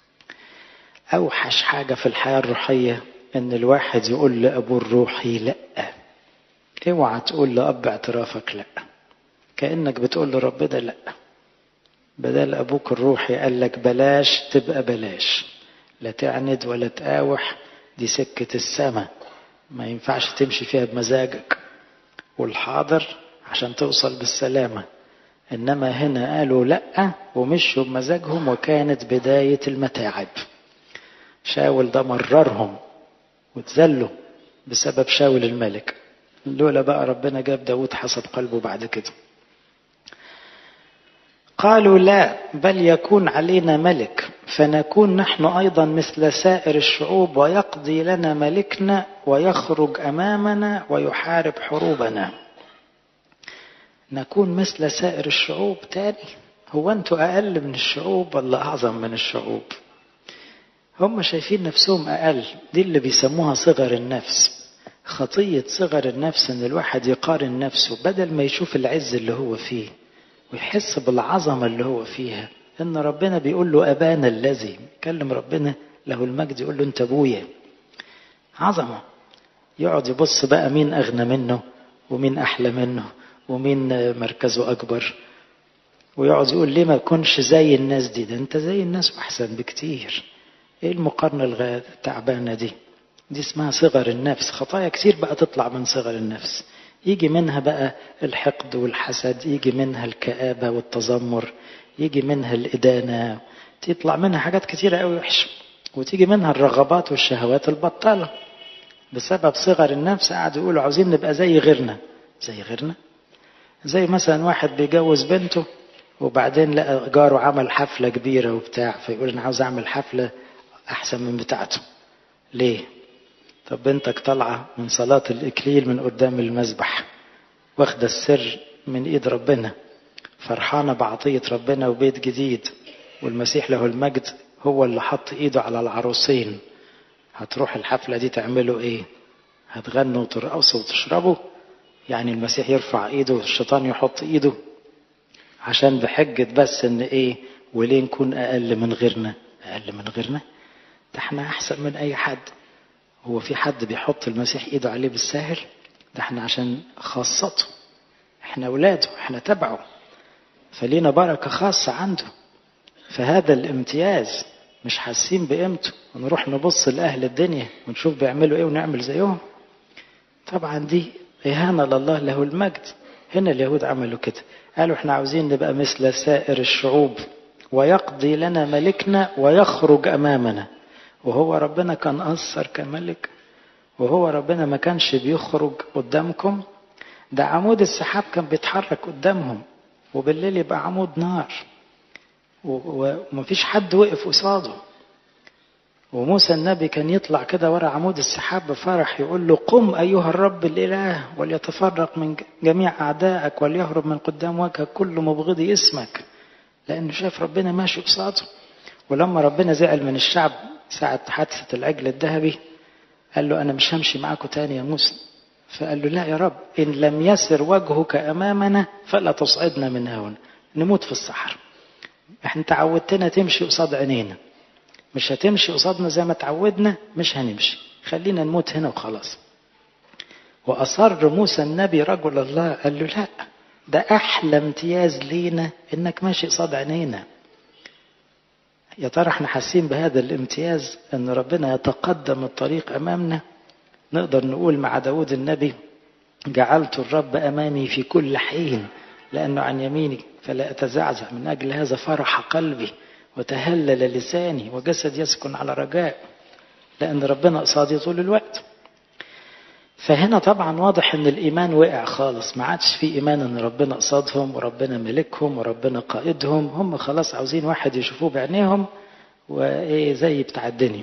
أوحش حاجة في الحياة الروحية إن الواحد يقول لأبوه الروحي لأ اوعى تقول لأب اعترافك لأ كأنك بتقول لربنا لأ بدل أبوك الروحي قال لك بلاش تبقى بلاش لا تعند ولا تقاوح دي سكة السماء ما ينفعش تمشي فيها بمزاجك والحاضر عشان توصل بالسلامة إنما هنا قالوا لأ ومشوا بمزاجهم وكانت بداية المتاعب شاول ده مررهم وتذلوا بسبب شاول الملك لولا بقى ربنا جاب داود حسب قلبه بعد كده قالوا لا بل يكون علينا ملك فنكون نحن ايضا مثل سائر الشعوب ويقضي لنا ملكنا ويخرج امامنا ويحارب حروبنا نكون مثل سائر الشعوب تاني هو انتوا اقل من الشعوب ولا اعظم من الشعوب هم شايفين نفسهم اقل دي اللي بيسموها صغر النفس خطية صغر النفس ان الواحد يقارن نفسه بدل ما يشوف العز اللي هو فيه ويحس بالعظمة اللي هو فيها ان ربنا بيقول له ابانا الذي كلم ربنا له المجد يقول له انت ابويا عظمة يقعد يبص بقى مين اغنى منه ومين احلى منه ومين مركزه اكبر ويقعد يقول ليه ما اكونش زي الناس دي ده انت زي الناس واحسن بكتير ايه المقارنة التعبانة دي دي اسمها صغر النفس خطايا كتير بقى تطلع من صغر النفس يجي منها بقى الحقد والحسد يجي منها الكآبة والتذمر يجي منها الإدانة تطلع منها حاجات كتيرة قوي وحشة وتيجي منها الرغبات والشهوات البطالة بسبب صغر النفس قعدوا يقولوا عاوزين نبقى زي غيرنا زي غيرنا زي مثلا واحد بيجوز بنته وبعدين لقى جاره عمل حفلة كبيرة وبتاع فيقول أنا عاوز أعمل حفلة أحسن من بتاعته ليه؟ طب بنتك طالعة من صلاة الإكليل من قدام المذبح واخدة السر من إيد ربنا فرحانة بعطية ربنا وبيت جديد والمسيح له المجد هو اللي حط إيده على العروسين هتروح الحفلة دي تعملوا إيه هتغنوا وترقصوا وتشربوا يعني المسيح يرفع إيده والشيطان يحط إيده عشان بحجة بس إن إيه وليه نكون أقل من غيرنا أقل من غيرنا ده احنا أحسن من أي حد هو في حد بيحط المسيح ايده عليه بالساهل ده احنا عشان خاصته احنا اولاده احنا تبعه فلينا بركة خاصة عنده فهذا الامتياز مش حاسين بقيمته ونروح نبص لأهل الدنيا ونشوف بيعملوا ايه ونعمل زيهم طبعا دي إهانة لله له المجد هنا اليهود عملوا كده قالوا احنا عاوزين نبقى مثل سائر الشعوب ويقضي لنا ملكنا ويخرج امامنا وهو ربنا كان اثر كملك وهو ربنا ما كانش بيخرج قدامكم ده عمود السحاب كان بيتحرك قدامهم وبالليل يبقى عمود نار ومفيش حد وقف قصاده وموسى النبي كان يطلع كده ورا عمود السحاب بفرح يقول له قم أيها الرب الإله وليتفرق من جميع أعدائك وليهرب من قدام وجهك كل مبغضي اسمك لأنه شاف ربنا ماشي قصاده ولما ربنا زعل من الشعب ساعة حادثة العجل الذهبي قال له أنا مش همشي معاكم تاني يا موسى فقال له لا يا رب إن لم يسر وجهك أمامنا فلا تصعدنا من هون نموت في الصحراء احنا تعودتنا تمشي قصاد عينينا مش هتمشي قصادنا زي ما تعودنا مش هنمشي خلينا نموت هنا وخلاص وأصر موسى النبي رجل الله قال له لا ده أحلى امتياز لينا إنك ماشي قصاد عينينا يا ترى احنا حاسين بهذا الامتياز ان ربنا يتقدم الطريق امامنا نقدر نقول مع داود النبي جعلت الرب امامي في كل حين لانه عن يميني فلا اتزعزع من اجل هذا فرح قلبي وتهلل لساني وجسد يسكن على رجاء لان ربنا قصادي طول الوقت فهنا طبعا واضح ان الايمان وقع خالص ما عادش في ايمان ان ربنا قصادهم وربنا ملكهم وربنا قائدهم هم خلاص عاوزين واحد يشوفوه بعينيهم وايه زي بتاع الدنيا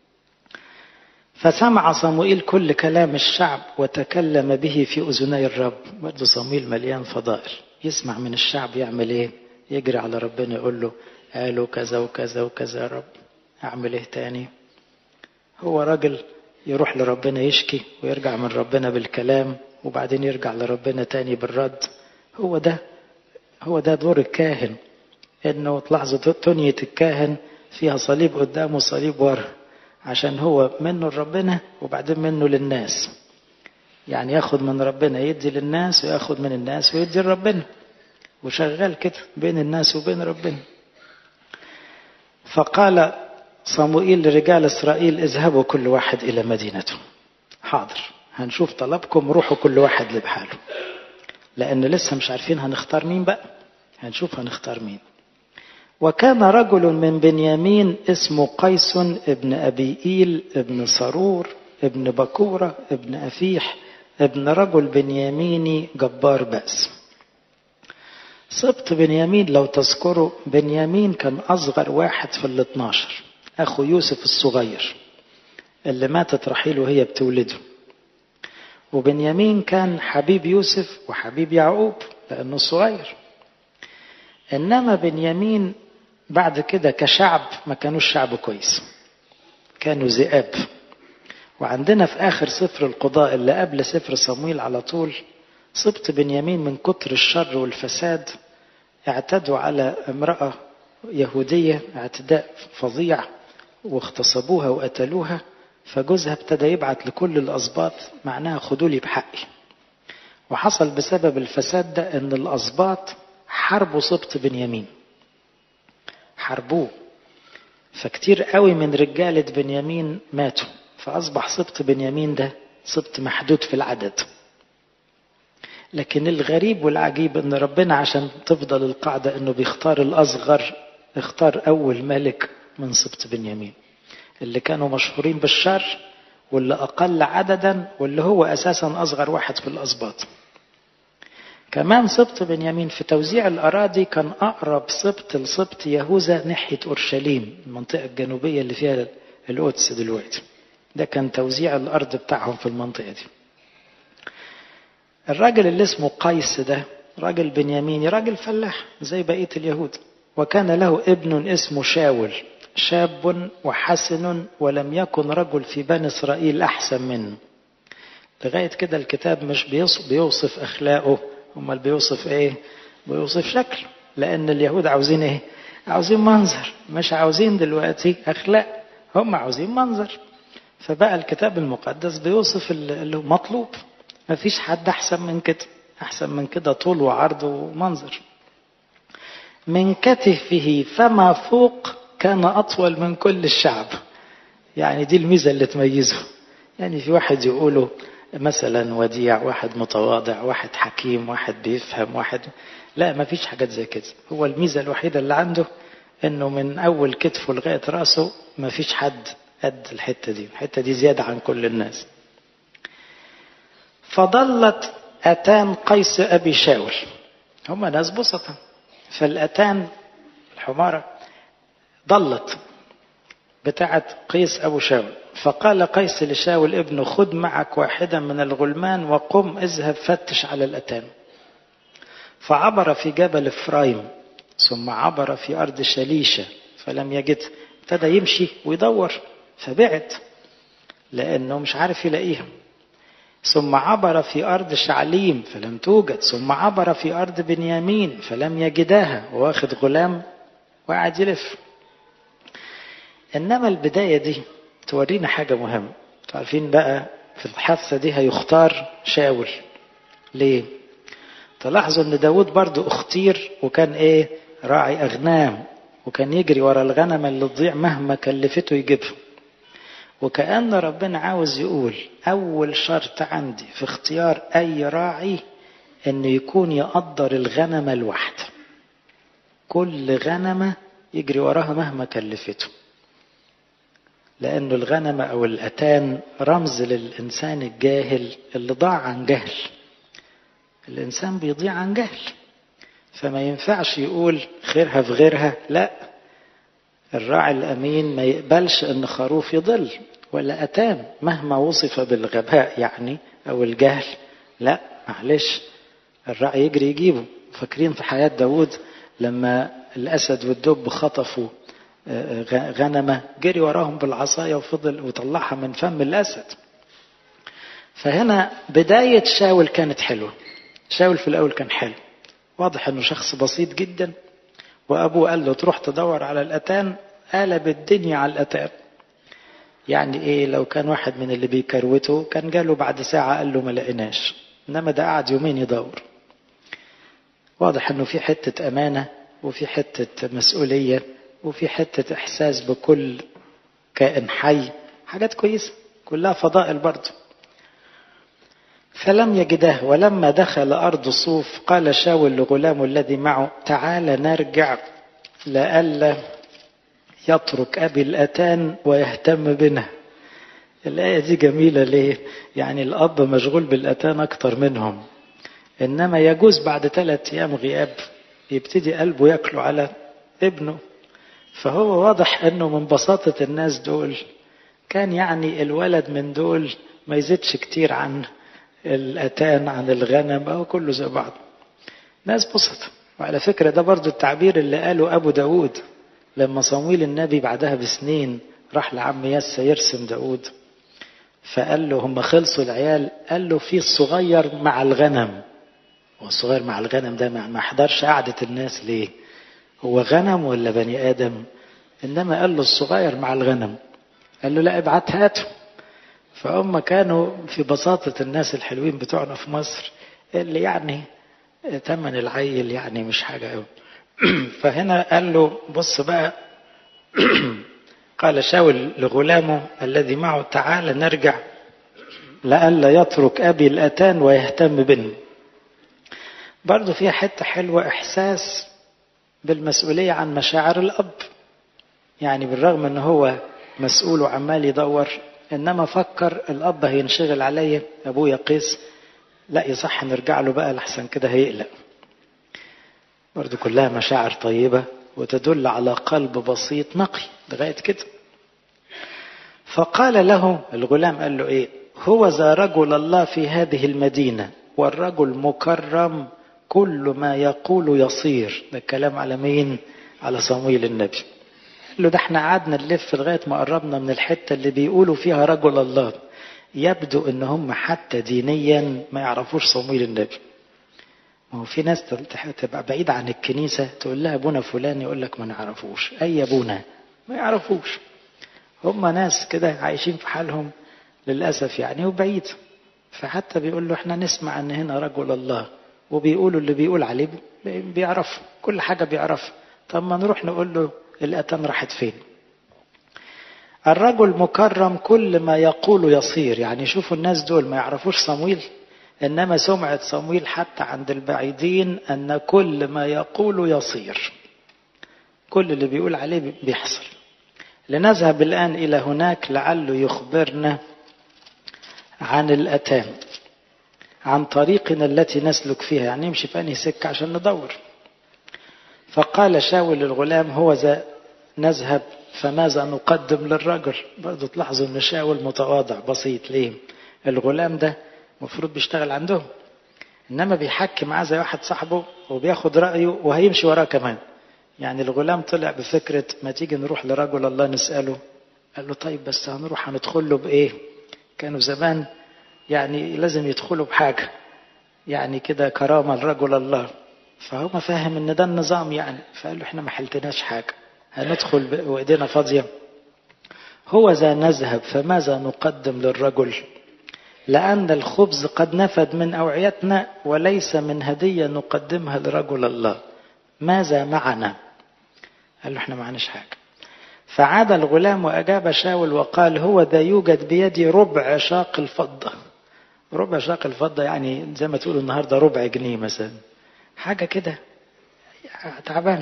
فسمع صموئيل كل كلام الشعب وتكلم به في اذني الرب برضه صموئيل مليان فضائل يسمع من الشعب يعمل ايه يجري على ربنا يقول له قالوا كذا وكذا وكذا يا رب اعمل ايه تاني هو راجل يروح لربنا يشكي ويرجع من ربنا بالكلام وبعدين يرجع لربنا تاني بالرد هو ده هو ده دور الكاهن انه تلاحظوا تنية الكاهن فيها صليب قدامه وصليب ورا عشان هو منه لربنا وبعدين منه للناس يعني ياخد من ربنا يدي للناس وياخد من الناس ويدي لربنا وشغال كده بين الناس وبين ربنا فقال صموئيل لرجال إسرائيل اذهبوا كل واحد إلى مدينته حاضر هنشوف طلبكم روحوا كل واحد لبحاله لأن لسه مش عارفين هنختار مين بقى هنشوف هنختار مين وكان رجل من بنيامين اسمه قيس ابن أبي إيل ابن صرور ابن بكورة ابن أفيح ابن رجل بنياميني جبار بأس سبط بنيامين لو تذكروا بنيامين كان أصغر واحد في الاثناشر أخو يوسف الصغير اللي ماتت رحيل وهي بتولده وبنيامين كان حبيب يوسف وحبيب يعقوب لأنه صغير إنما بنيامين بعد كده كشعب ما كانوش شعب كويس كانوا ذئاب وعندنا في آخر سفر القضاء اللي قبل سفر صمويل على طول سبط بنيامين من كتر الشر والفساد اعتدوا على امرأة يهودية اعتداء فظيع واغتصبوها وقتلوها فجوزها ابتدى يبعت لكل الأسباط معناها خدوا لي بحقي وحصل بسبب الفساد ده ان الأسباط حاربوا سبط بنيامين حاربوه فكتير قوي من رجالة بنيامين ماتوا فأصبح سبط بنيامين ده سبط محدود في العدد لكن الغريب والعجيب ان ربنا عشان تفضل القاعدة انه بيختار الأصغر اختار أول ملك من سبط بنيامين اللي كانوا مشهورين بالشر واللي أقل عددا واللي هو أساسا أصغر واحد في الأسباط كمان سبط بنيامين في توزيع الأراضي كان أقرب سبط لسبط يهوذا ناحية أورشليم المنطقة الجنوبية اللي فيها القدس دلوقتي ده كان توزيع الأرض بتاعهم في المنطقة دي الراجل اللي اسمه قيس ده راجل بنياميني راجل فلاح زي بقية اليهود وكان له ابن اسمه شاول شاب وحسن ولم يكن رجل في بني إسرائيل أحسن منه لغاية كده الكتاب مش بيوصف أخلاقه امال بيوصف ايه بيوصف شكله لان اليهود عاوزين ايه عاوزين منظر مش عاوزين دلوقتي اخلاق هم عاوزين منظر فبقى الكتاب المقدس بيوصف اللي مطلوب مفيش حد احسن من كده احسن من كده طول وعرض ومنظر من كتفه فما فوق كان اطول من كل الشعب يعني دي الميزه اللي تميزه يعني في واحد يقوله مثلا وديع واحد متواضع واحد حكيم واحد بيفهم واحد لا ما فيش حاجات زي كده هو الميزة الوحيدة اللي عنده انه من اول كتفه لغاية راسه ما فيش حد قد الحتة دي الحتة دي زيادة عن كل الناس فضلت أتان قيس أبي شاول هم ناس بسطة فالأتان الحمارة ضلت بتاعت قيس أبو شاول فقال قيس لشاول ابنه خذ معك واحدا من الغلمان وقم اذهب فتش على الأتان فعبر في جبل إفرايم ثم عبر في أرض شليشة فلم يجد ابتدى يمشي ويدور فبعد لأنه مش عارف يلاقيها ثم عبر في أرض شعليم فلم توجد ثم عبر في أرض بنيامين فلم يجداها واخد غلام وقاعد يلف إنما البداية دي تورينا حاجة مهمة عارفين بقى في الحادثة دي هيختار شاول ليه تلاحظوا ان داود برضو اختير وكان ايه راعي اغنام وكان يجري ورا الغنم اللي تضيع مهما كلفته يجيبها وكأن ربنا عاوز يقول أول شرط عندي في اختيار أي راعي إنه يكون يقدر الغنمة الواحدة كل غنمة يجري وراها مهما كلفته لأنه الغنمة أو الأتان رمز للإنسان الجاهل اللي ضاع عن جهل الإنسان بيضيع عن جهل فما ينفعش يقول خيرها في غيرها لا الراعي الأمين ما يقبلش أن خروف يضل ولا أتان مهما وصف بالغباء يعني أو الجهل لا معلش الراعي يجري يجيبه فاكرين في حياة داود لما الأسد والدب خطفوا غنمة جري وراهم بالعصاية وفضل وطلعها من فم الأسد فهنا بداية شاول كانت حلوة شاول في الأول كان حلو واضح أنه شخص بسيط جدا وأبوه قال له تروح تدور على الأتان قلب الدنيا على الأتان يعني إيه لو كان واحد من اللي بيكروته كان جاله بعد ساعة قال له ما لقيناش إنما ده قعد يومين يدور واضح أنه في حتة أمانة وفي حتة مسؤولية وفي حتة إحساس بكل كائن حي حاجات كويسة كلها فضائل برضه فلم يجده ولما دخل أرض صوف قال شاول لغلامه الذي معه تعال نرجع لئلا يترك أبي الأتان ويهتم بنا الآية دي جميلة ليه يعني الأب مشغول بالأتان أكتر منهم إنما يجوز بعد ثلاثة أيام غياب يبتدي قلبه ياكله على ابنه فهو واضح أنه من بساطة الناس دول كان يعني الولد من دول ما يزيدش كتير عن الأتان عن الغنم أو كله زي بعض ناس بسط وعلى فكرة ده برضو التعبير اللي قاله أبو داود لما صمويل النبي بعدها بسنين راح لعم يسى يرسم داود فقال له هم خلصوا العيال قال له في الصغير مع الغنم والصغير مع الغنم ده ما حضرش قعدة الناس ليه هو غنم ولا بني آدم إنما قال له الصغير مع الغنم قال له لا ابعت هاته فهم كانوا في بساطة الناس الحلوين بتوعنا في مصر اللي يعني تمن العيل يعني مش حاجة قوي فهنا قال له بص بقى قال شاول لغلامه الذي معه تعال نرجع لئلا يترك أبي الأتان ويهتم بنا برضه فيها حتة حلوة إحساس بالمسؤولية عن مشاعر الأب يعني بالرغم أنه هو مسؤول وعمال يدور إنما فكر الأب هينشغل عليا أبويا قيس لا يصح نرجع له بقى لحسن كده هيقلق برضه كلها مشاعر طيبة وتدل على قلب بسيط نقي لغاية كده فقال له الغلام قال له ايه هو ذا رجل الله في هذه المدينة والرجل مكرم كل ما يقول يصير ده الكلام على مين على صمويل النبي قال له ده احنا قعدنا نلف لغاية ما قربنا من الحتة اللي بيقولوا فيها رجل الله يبدو ان هم حتى دينيا ما يعرفوش صمويل النبي ما هو في ناس تبقى بعيد عن الكنيسة تقول لها ابونا فلان يقول لك ما نعرفوش اي ابونا ما يعرفوش هم ناس كده عايشين في حالهم للأسف يعني وبعيد فحتى بيقول له احنا نسمع ان هنا رجل الله وبيقولوا اللي بيقول عليه بيعرف كل حاجة بيعرف طب ما نروح نقول له الأتان راحت فين الرجل مكرم كل ما يقول يصير يعني شوفوا الناس دول ما يعرفوش صمويل إنما سمعة صمويل حتى عند البعيدين أن كل ما يقول يصير كل اللي بيقول عليه بيحصل لنذهب الآن إلى هناك لعله يخبرنا عن الأتام عن طريقنا التي نسلك فيها يعني نمشي في أنهي سكة عشان ندور فقال شاول للغلام هو ذا نذهب فماذا نقدم للرجل برضه تلاحظوا ان شاول متواضع بسيط ليه الغلام ده المفروض بيشتغل عندهم انما بيحكي معاه زي واحد صاحبه وبياخد رايه وهيمشي وراه كمان يعني الغلام طلع بفكره ما تيجي نروح لرجل الله نساله قال له طيب بس هنروح هندخل له بايه كانوا زمان يعني لازم يدخلوا بحاجه يعني كده كرامه لرجل الله فهو فاهم ان ده النظام يعني فقال له احنا ما حلتناش حاجه هندخل وايدينا فاضيه هو ذا نذهب فماذا نقدم للرجل لأن الخبز قد نفد من أوعيتنا وليس من هدية نقدمها لرجل الله ماذا معنا قال له احنا معناش حاجة فعاد الغلام وأجاب شاول وقال هو ذا يوجد بيدي ربع شاق الفضة ربع شاق الفضة يعني زي ما تقولوا النهاردة ربع جنيه مثلا حاجة كده تعبان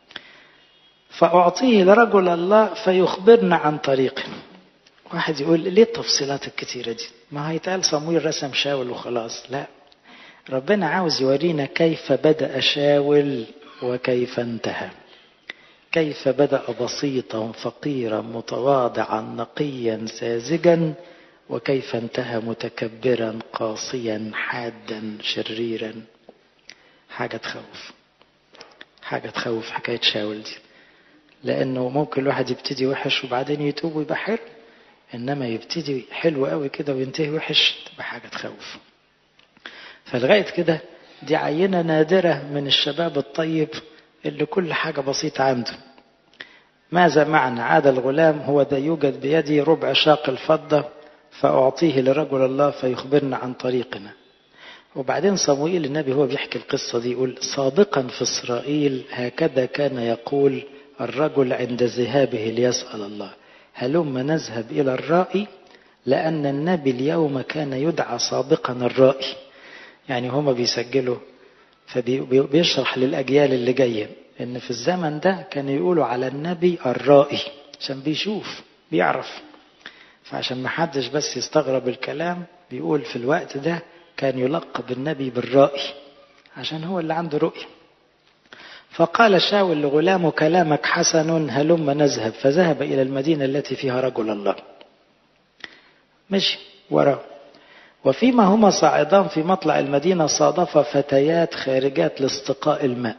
فأعطيه لرجل الله فيخبرنا عن طريقه واحد يقول ليه التفصيلات الكتيرة دي ما هيتقال صمويل رسم شاول وخلاص لا ربنا عاوز يورينا كيف بدأ شاول وكيف انتهى كيف بدأ بسيطا فقيرا متواضعا نقيا ساذجا وكيف انتهى متكبرا قاسيا حادا شريرا حاجة تخوف حاجة تخوف حكاية شاول دي لأنه ممكن الواحد يبتدي وحش وبعدين يتوب ويبقى حلو إنما يبتدي حلو قوي كده وينتهي وحش تبقى حاجة تخوف فلغاية كده دي عينة نادرة من الشباب الطيب اللي كل حاجة بسيطة عنده ماذا معنى عاد الغلام هو ذا يوجد بيدي ربع شاق الفضة فأعطيه لرجل الله فيخبرنا عن طريقنا وبعدين صموئيل النبي هو بيحكي القصة دي يقول سابقا في إسرائيل هكذا كان يقول الرجل عند ذهابه ليسأل الله هلم نذهب إلى الرائي لأن النبي اليوم كان يدعى سابقا الرائي يعني هما بيسجلوا فبيشرح للأجيال اللي جاية إن في الزمن ده كانوا يقولوا على النبي الرائي عشان بيشوف بيعرف فعشان ما حدش بس يستغرب الكلام بيقول في الوقت ده كان يلقب النبي بالرائي عشان هو اللي عنده رؤية فقال شاول لغلامه كلامك حسن هلم نذهب فذهب إلى المدينة التي فيها رجل الله مشي وراه وفيما هما صاعدان في مطلع المدينة صادف فتيات خارجات لاستقاء الماء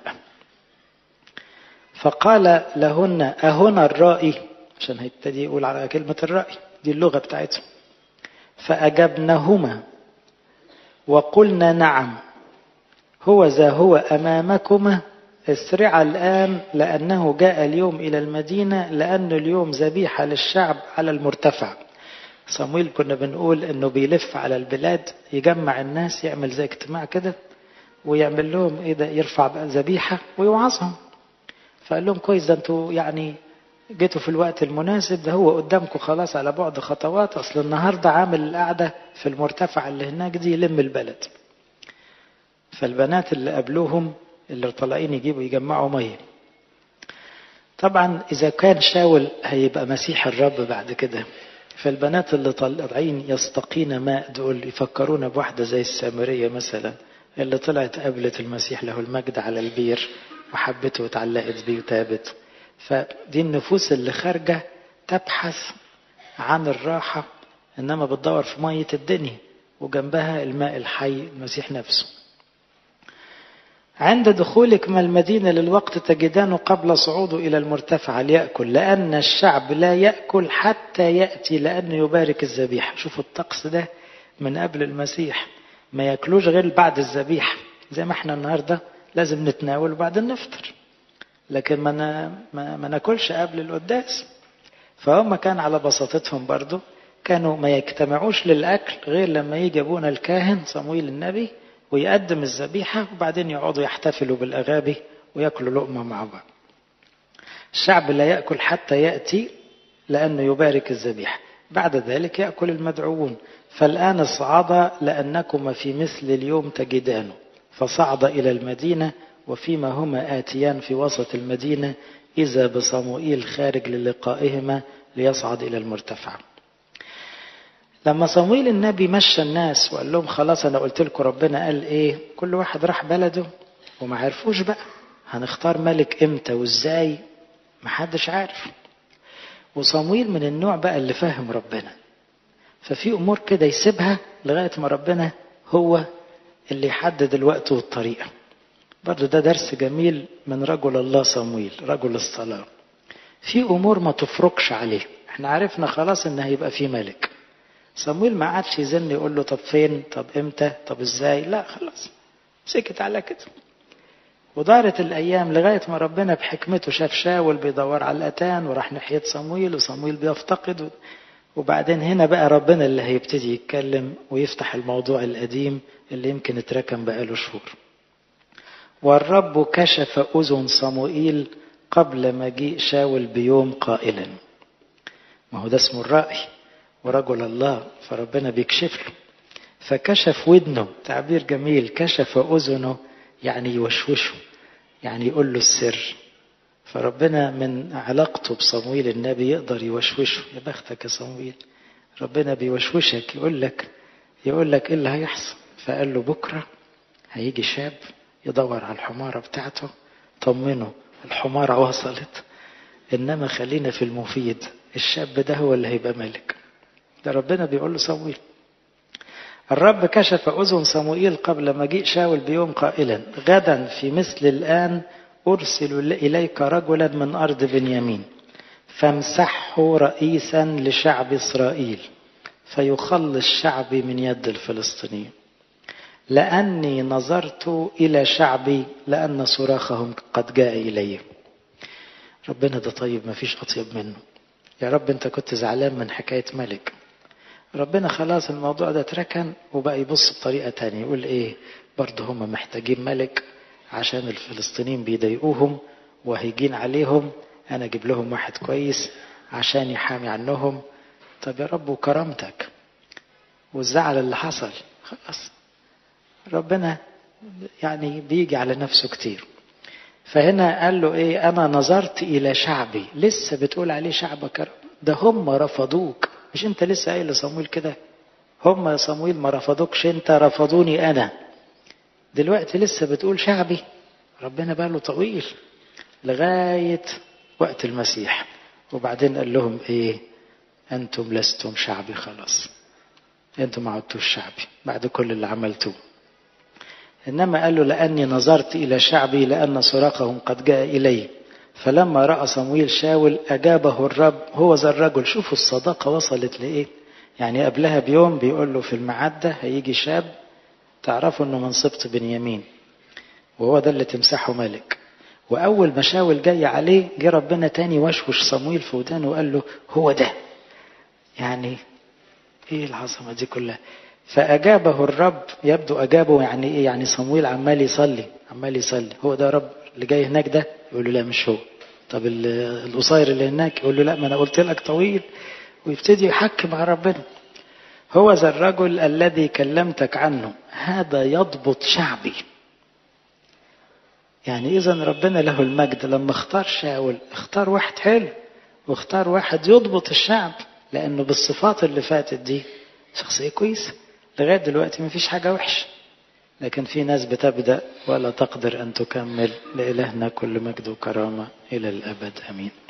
فقال لهن أهنا الرائي عشان هيبتدي يقول على كلمة الرائي دي اللغة بتاعتهم فأجبنهما وقلنا نعم هو ذا هو أمامكما اسرع الآن لأنه جاء اليوم إلى المدينة لأن اليوم ذبيحة للشعب على المرتفع صمويل كنا بنقول انه بيلف على البلاد يجمع الناس يعمل زي اجتماع كده ويعمل لهم ايه ده يرفع بقى ذبيحه ويوعظهم فقال لهم كويس ده انتوا يعني جيتوا في الوقت المناسب ده هو قدامكم خلاص على بعد خطوات اصل النهارده عامل القعده في المرتفع اللي هناك دي يلم البلد فالبنات اللي قابلوهم اللي طالعين يجيبوا يجمعوا ميه طبعا اذا كان شاول هيبقى مسيح الرب بعد كده فالبنات اللي طالعين يستقين ماء دول يفكرونا بواحدة زي السامرية مثلا اللي طلعت قابلت المسيح له المجد على البير وحبته وتعلقت بيه وتابت فدي النفوس اللي خارجة تبحث عن الراحة إنما بتدور في مية الدنيا وجنبها الماء الحي المسيح نفسه عند دخولك من المدينة للوقت تجدانه قبل صعوده إلى المرتفع ليأكل لأن الشعب لا يأكل حتى يأتي لأنه يبارك الذبيحة شوفوا الطقس ده من قبل المسيح ما يأكلوش غير بعد الذبيحة زي ما احنا النهاردة لازم نتناول وبعدين نفطر لكن ما, ما, ما ناكلش قبل القداس فهم كان على بساطتهم برضو كانوا ما يجتمعوش للأكل غير لما يجي أبونا الكاهن صمويل النبي ويقدم الذبيحة وبعدين يقعدوا يحتفلوا بالأغابي ويأكلوا لقمة مع بعض الشعب لا يأكل حتى يأتي لأنه يبارك الذبيحة بعد ذلك يأكل المدعوون فالآن اصعدا لأنكما في مثل اليوم تجدانه فصعد إلى المدينة وفيما هما آتيان في وسط المدينة إذا بصموئيل خارج للقائهما ليصعد إلى المرتفع لما صمويل النبي مشى الناس وقال لهم خلاص أنا قلت لكم ربنا قال إيه كل واحد راح بلده وما عرفوش بقى هنختار ملك إمتى وإزاي محدش عارف وصمويل من النوع بقى اللي فاهم ربنا ففي أمور كده يسيبها لغاية ما ربنا هو اللي يحدد الوقت والطريقة برضو ده درس جميل من رجل الله صمويل رجل الصلاة في أمور ما تفرقش عليه احنا عرفنا خلاص ان هيبقى في ملك صمويل ما عادش يزن يقول له طب فين طب امتى طب ازاي لا خلاص سكت على كده ودارت الايام لغايه ما ربنا بحكمته شاف شاول بيدور على الاتان وراح ناحيه صمويل وصمويل بيفتقد وبعدين هنا بقى ربنا اللي هيبتدي يتكلم ويفتح الموضوع القديم اللي يمكن اتركن بقاله شهور والرب كشف اذن صموئيل قبل مجيء شاول بيوم قائلا ما هو ده اسمه الرأي ورجل الله فربنا بيكشف له فكشف ودنه تعبير جميل كشف أذنه يعني يوشوشه يعني يقول له السر فربنا من علاقته بصمويل النبي يقدر يوشوشه يا بختك يا صمويل ربنا بيوشوشك يقول لك يقول لك ايه اللي هيحصل فقال له بكره هيجي شاب يدور على الحماره بتاعته طمنه الحماره وصلت انما خلينا في المفيد الشاب ده هو اللي هيبقى ملك ده ربنا بيقول له صمويل الرب كشف أذن صموئيل قبل مجيء شاول بيوم قائلا غدا في مثل الآن أرسل إليك رجلا من أرض بنيامين فامسحه رئيسا لشعب إسرائيل فيخلص شعبي من يد الفلسطينيين لأني نظرت إلى شعبي لأن صراخهم قد جاء إلي ربنا ده طيب ما فيش أطيب منه يا رب أنت كنت زعلان من حكاية ملك ربنا خلاص الموضوع ده اتركن وبقى يبص بطريقة تانية يقول ايه برضه هم محتاجين ملك عشان الفلسطينيين بيضايقوهم وهيجين عليهم انا اجيب لهم واحد كويس عشان يحامي عنهم طب يا رب وكرامتك والزعل اللي حصل خلاص ربنا يعني بيجي على نفسه كتير فهنا قال له ايه انا نظرت الى شعبي لسه بتقول عليه شعبك يا رب ده هم رفضوك مش انت لسه قايل لصمويل كده هم يا صمويل ما رفضوكش انت رفضوني انا دلوقتي لسه بتقول شعبي ربنا باله طويل لغاية وقت المسيح وبعدين قال لهم ايه انتم لستم شعبي خلاص انتم ما عدتوش شعبي بعد كل اللي عملتوه انما قال له لاني نظرت الى شعبي لان صراخهم قد جاء الي فلما راى صمويل شاول اجابه الرب هو ذا الرجل شوفوا الصداقه وصلت لايه يعني قبلها بيوم بيقول له في المعده هيجي شاب تعرفوا انه من سبط بنيامين وهو ده اللي تمسحه ملك واول ما شاول جاي عليه جه ربنا تاني وشوش صمويل في ودانه وقال له هو ده يعني ايه العظمه دي كلها فاجابه الرب يبدو اجابه يعني ايه يعني صمويل عمال يصلي عمال يصلي هو ده رب اللي جاي هناك ده يقول له لا مش هو طب القصير اللي هناك يقول له لا ما انا قلت لك طويل ويبتدي يحكي مع ربنا هو ذا الرجل الذي كلمتك عنه هذا يضبط شعبي يعني اذا ربنا له المجد لما اختار شاول اختار واحد حلو واختار واحد يضبط الشعب لانه بالصفات اللي فاتت دي شخصيه كويسه لغايه دلوقتي ما فيش حاجه وحشه لكن في ناس بتبدا ولا تقدر ان تكمل لالهنا كل مجد وكرامه الى الابد امين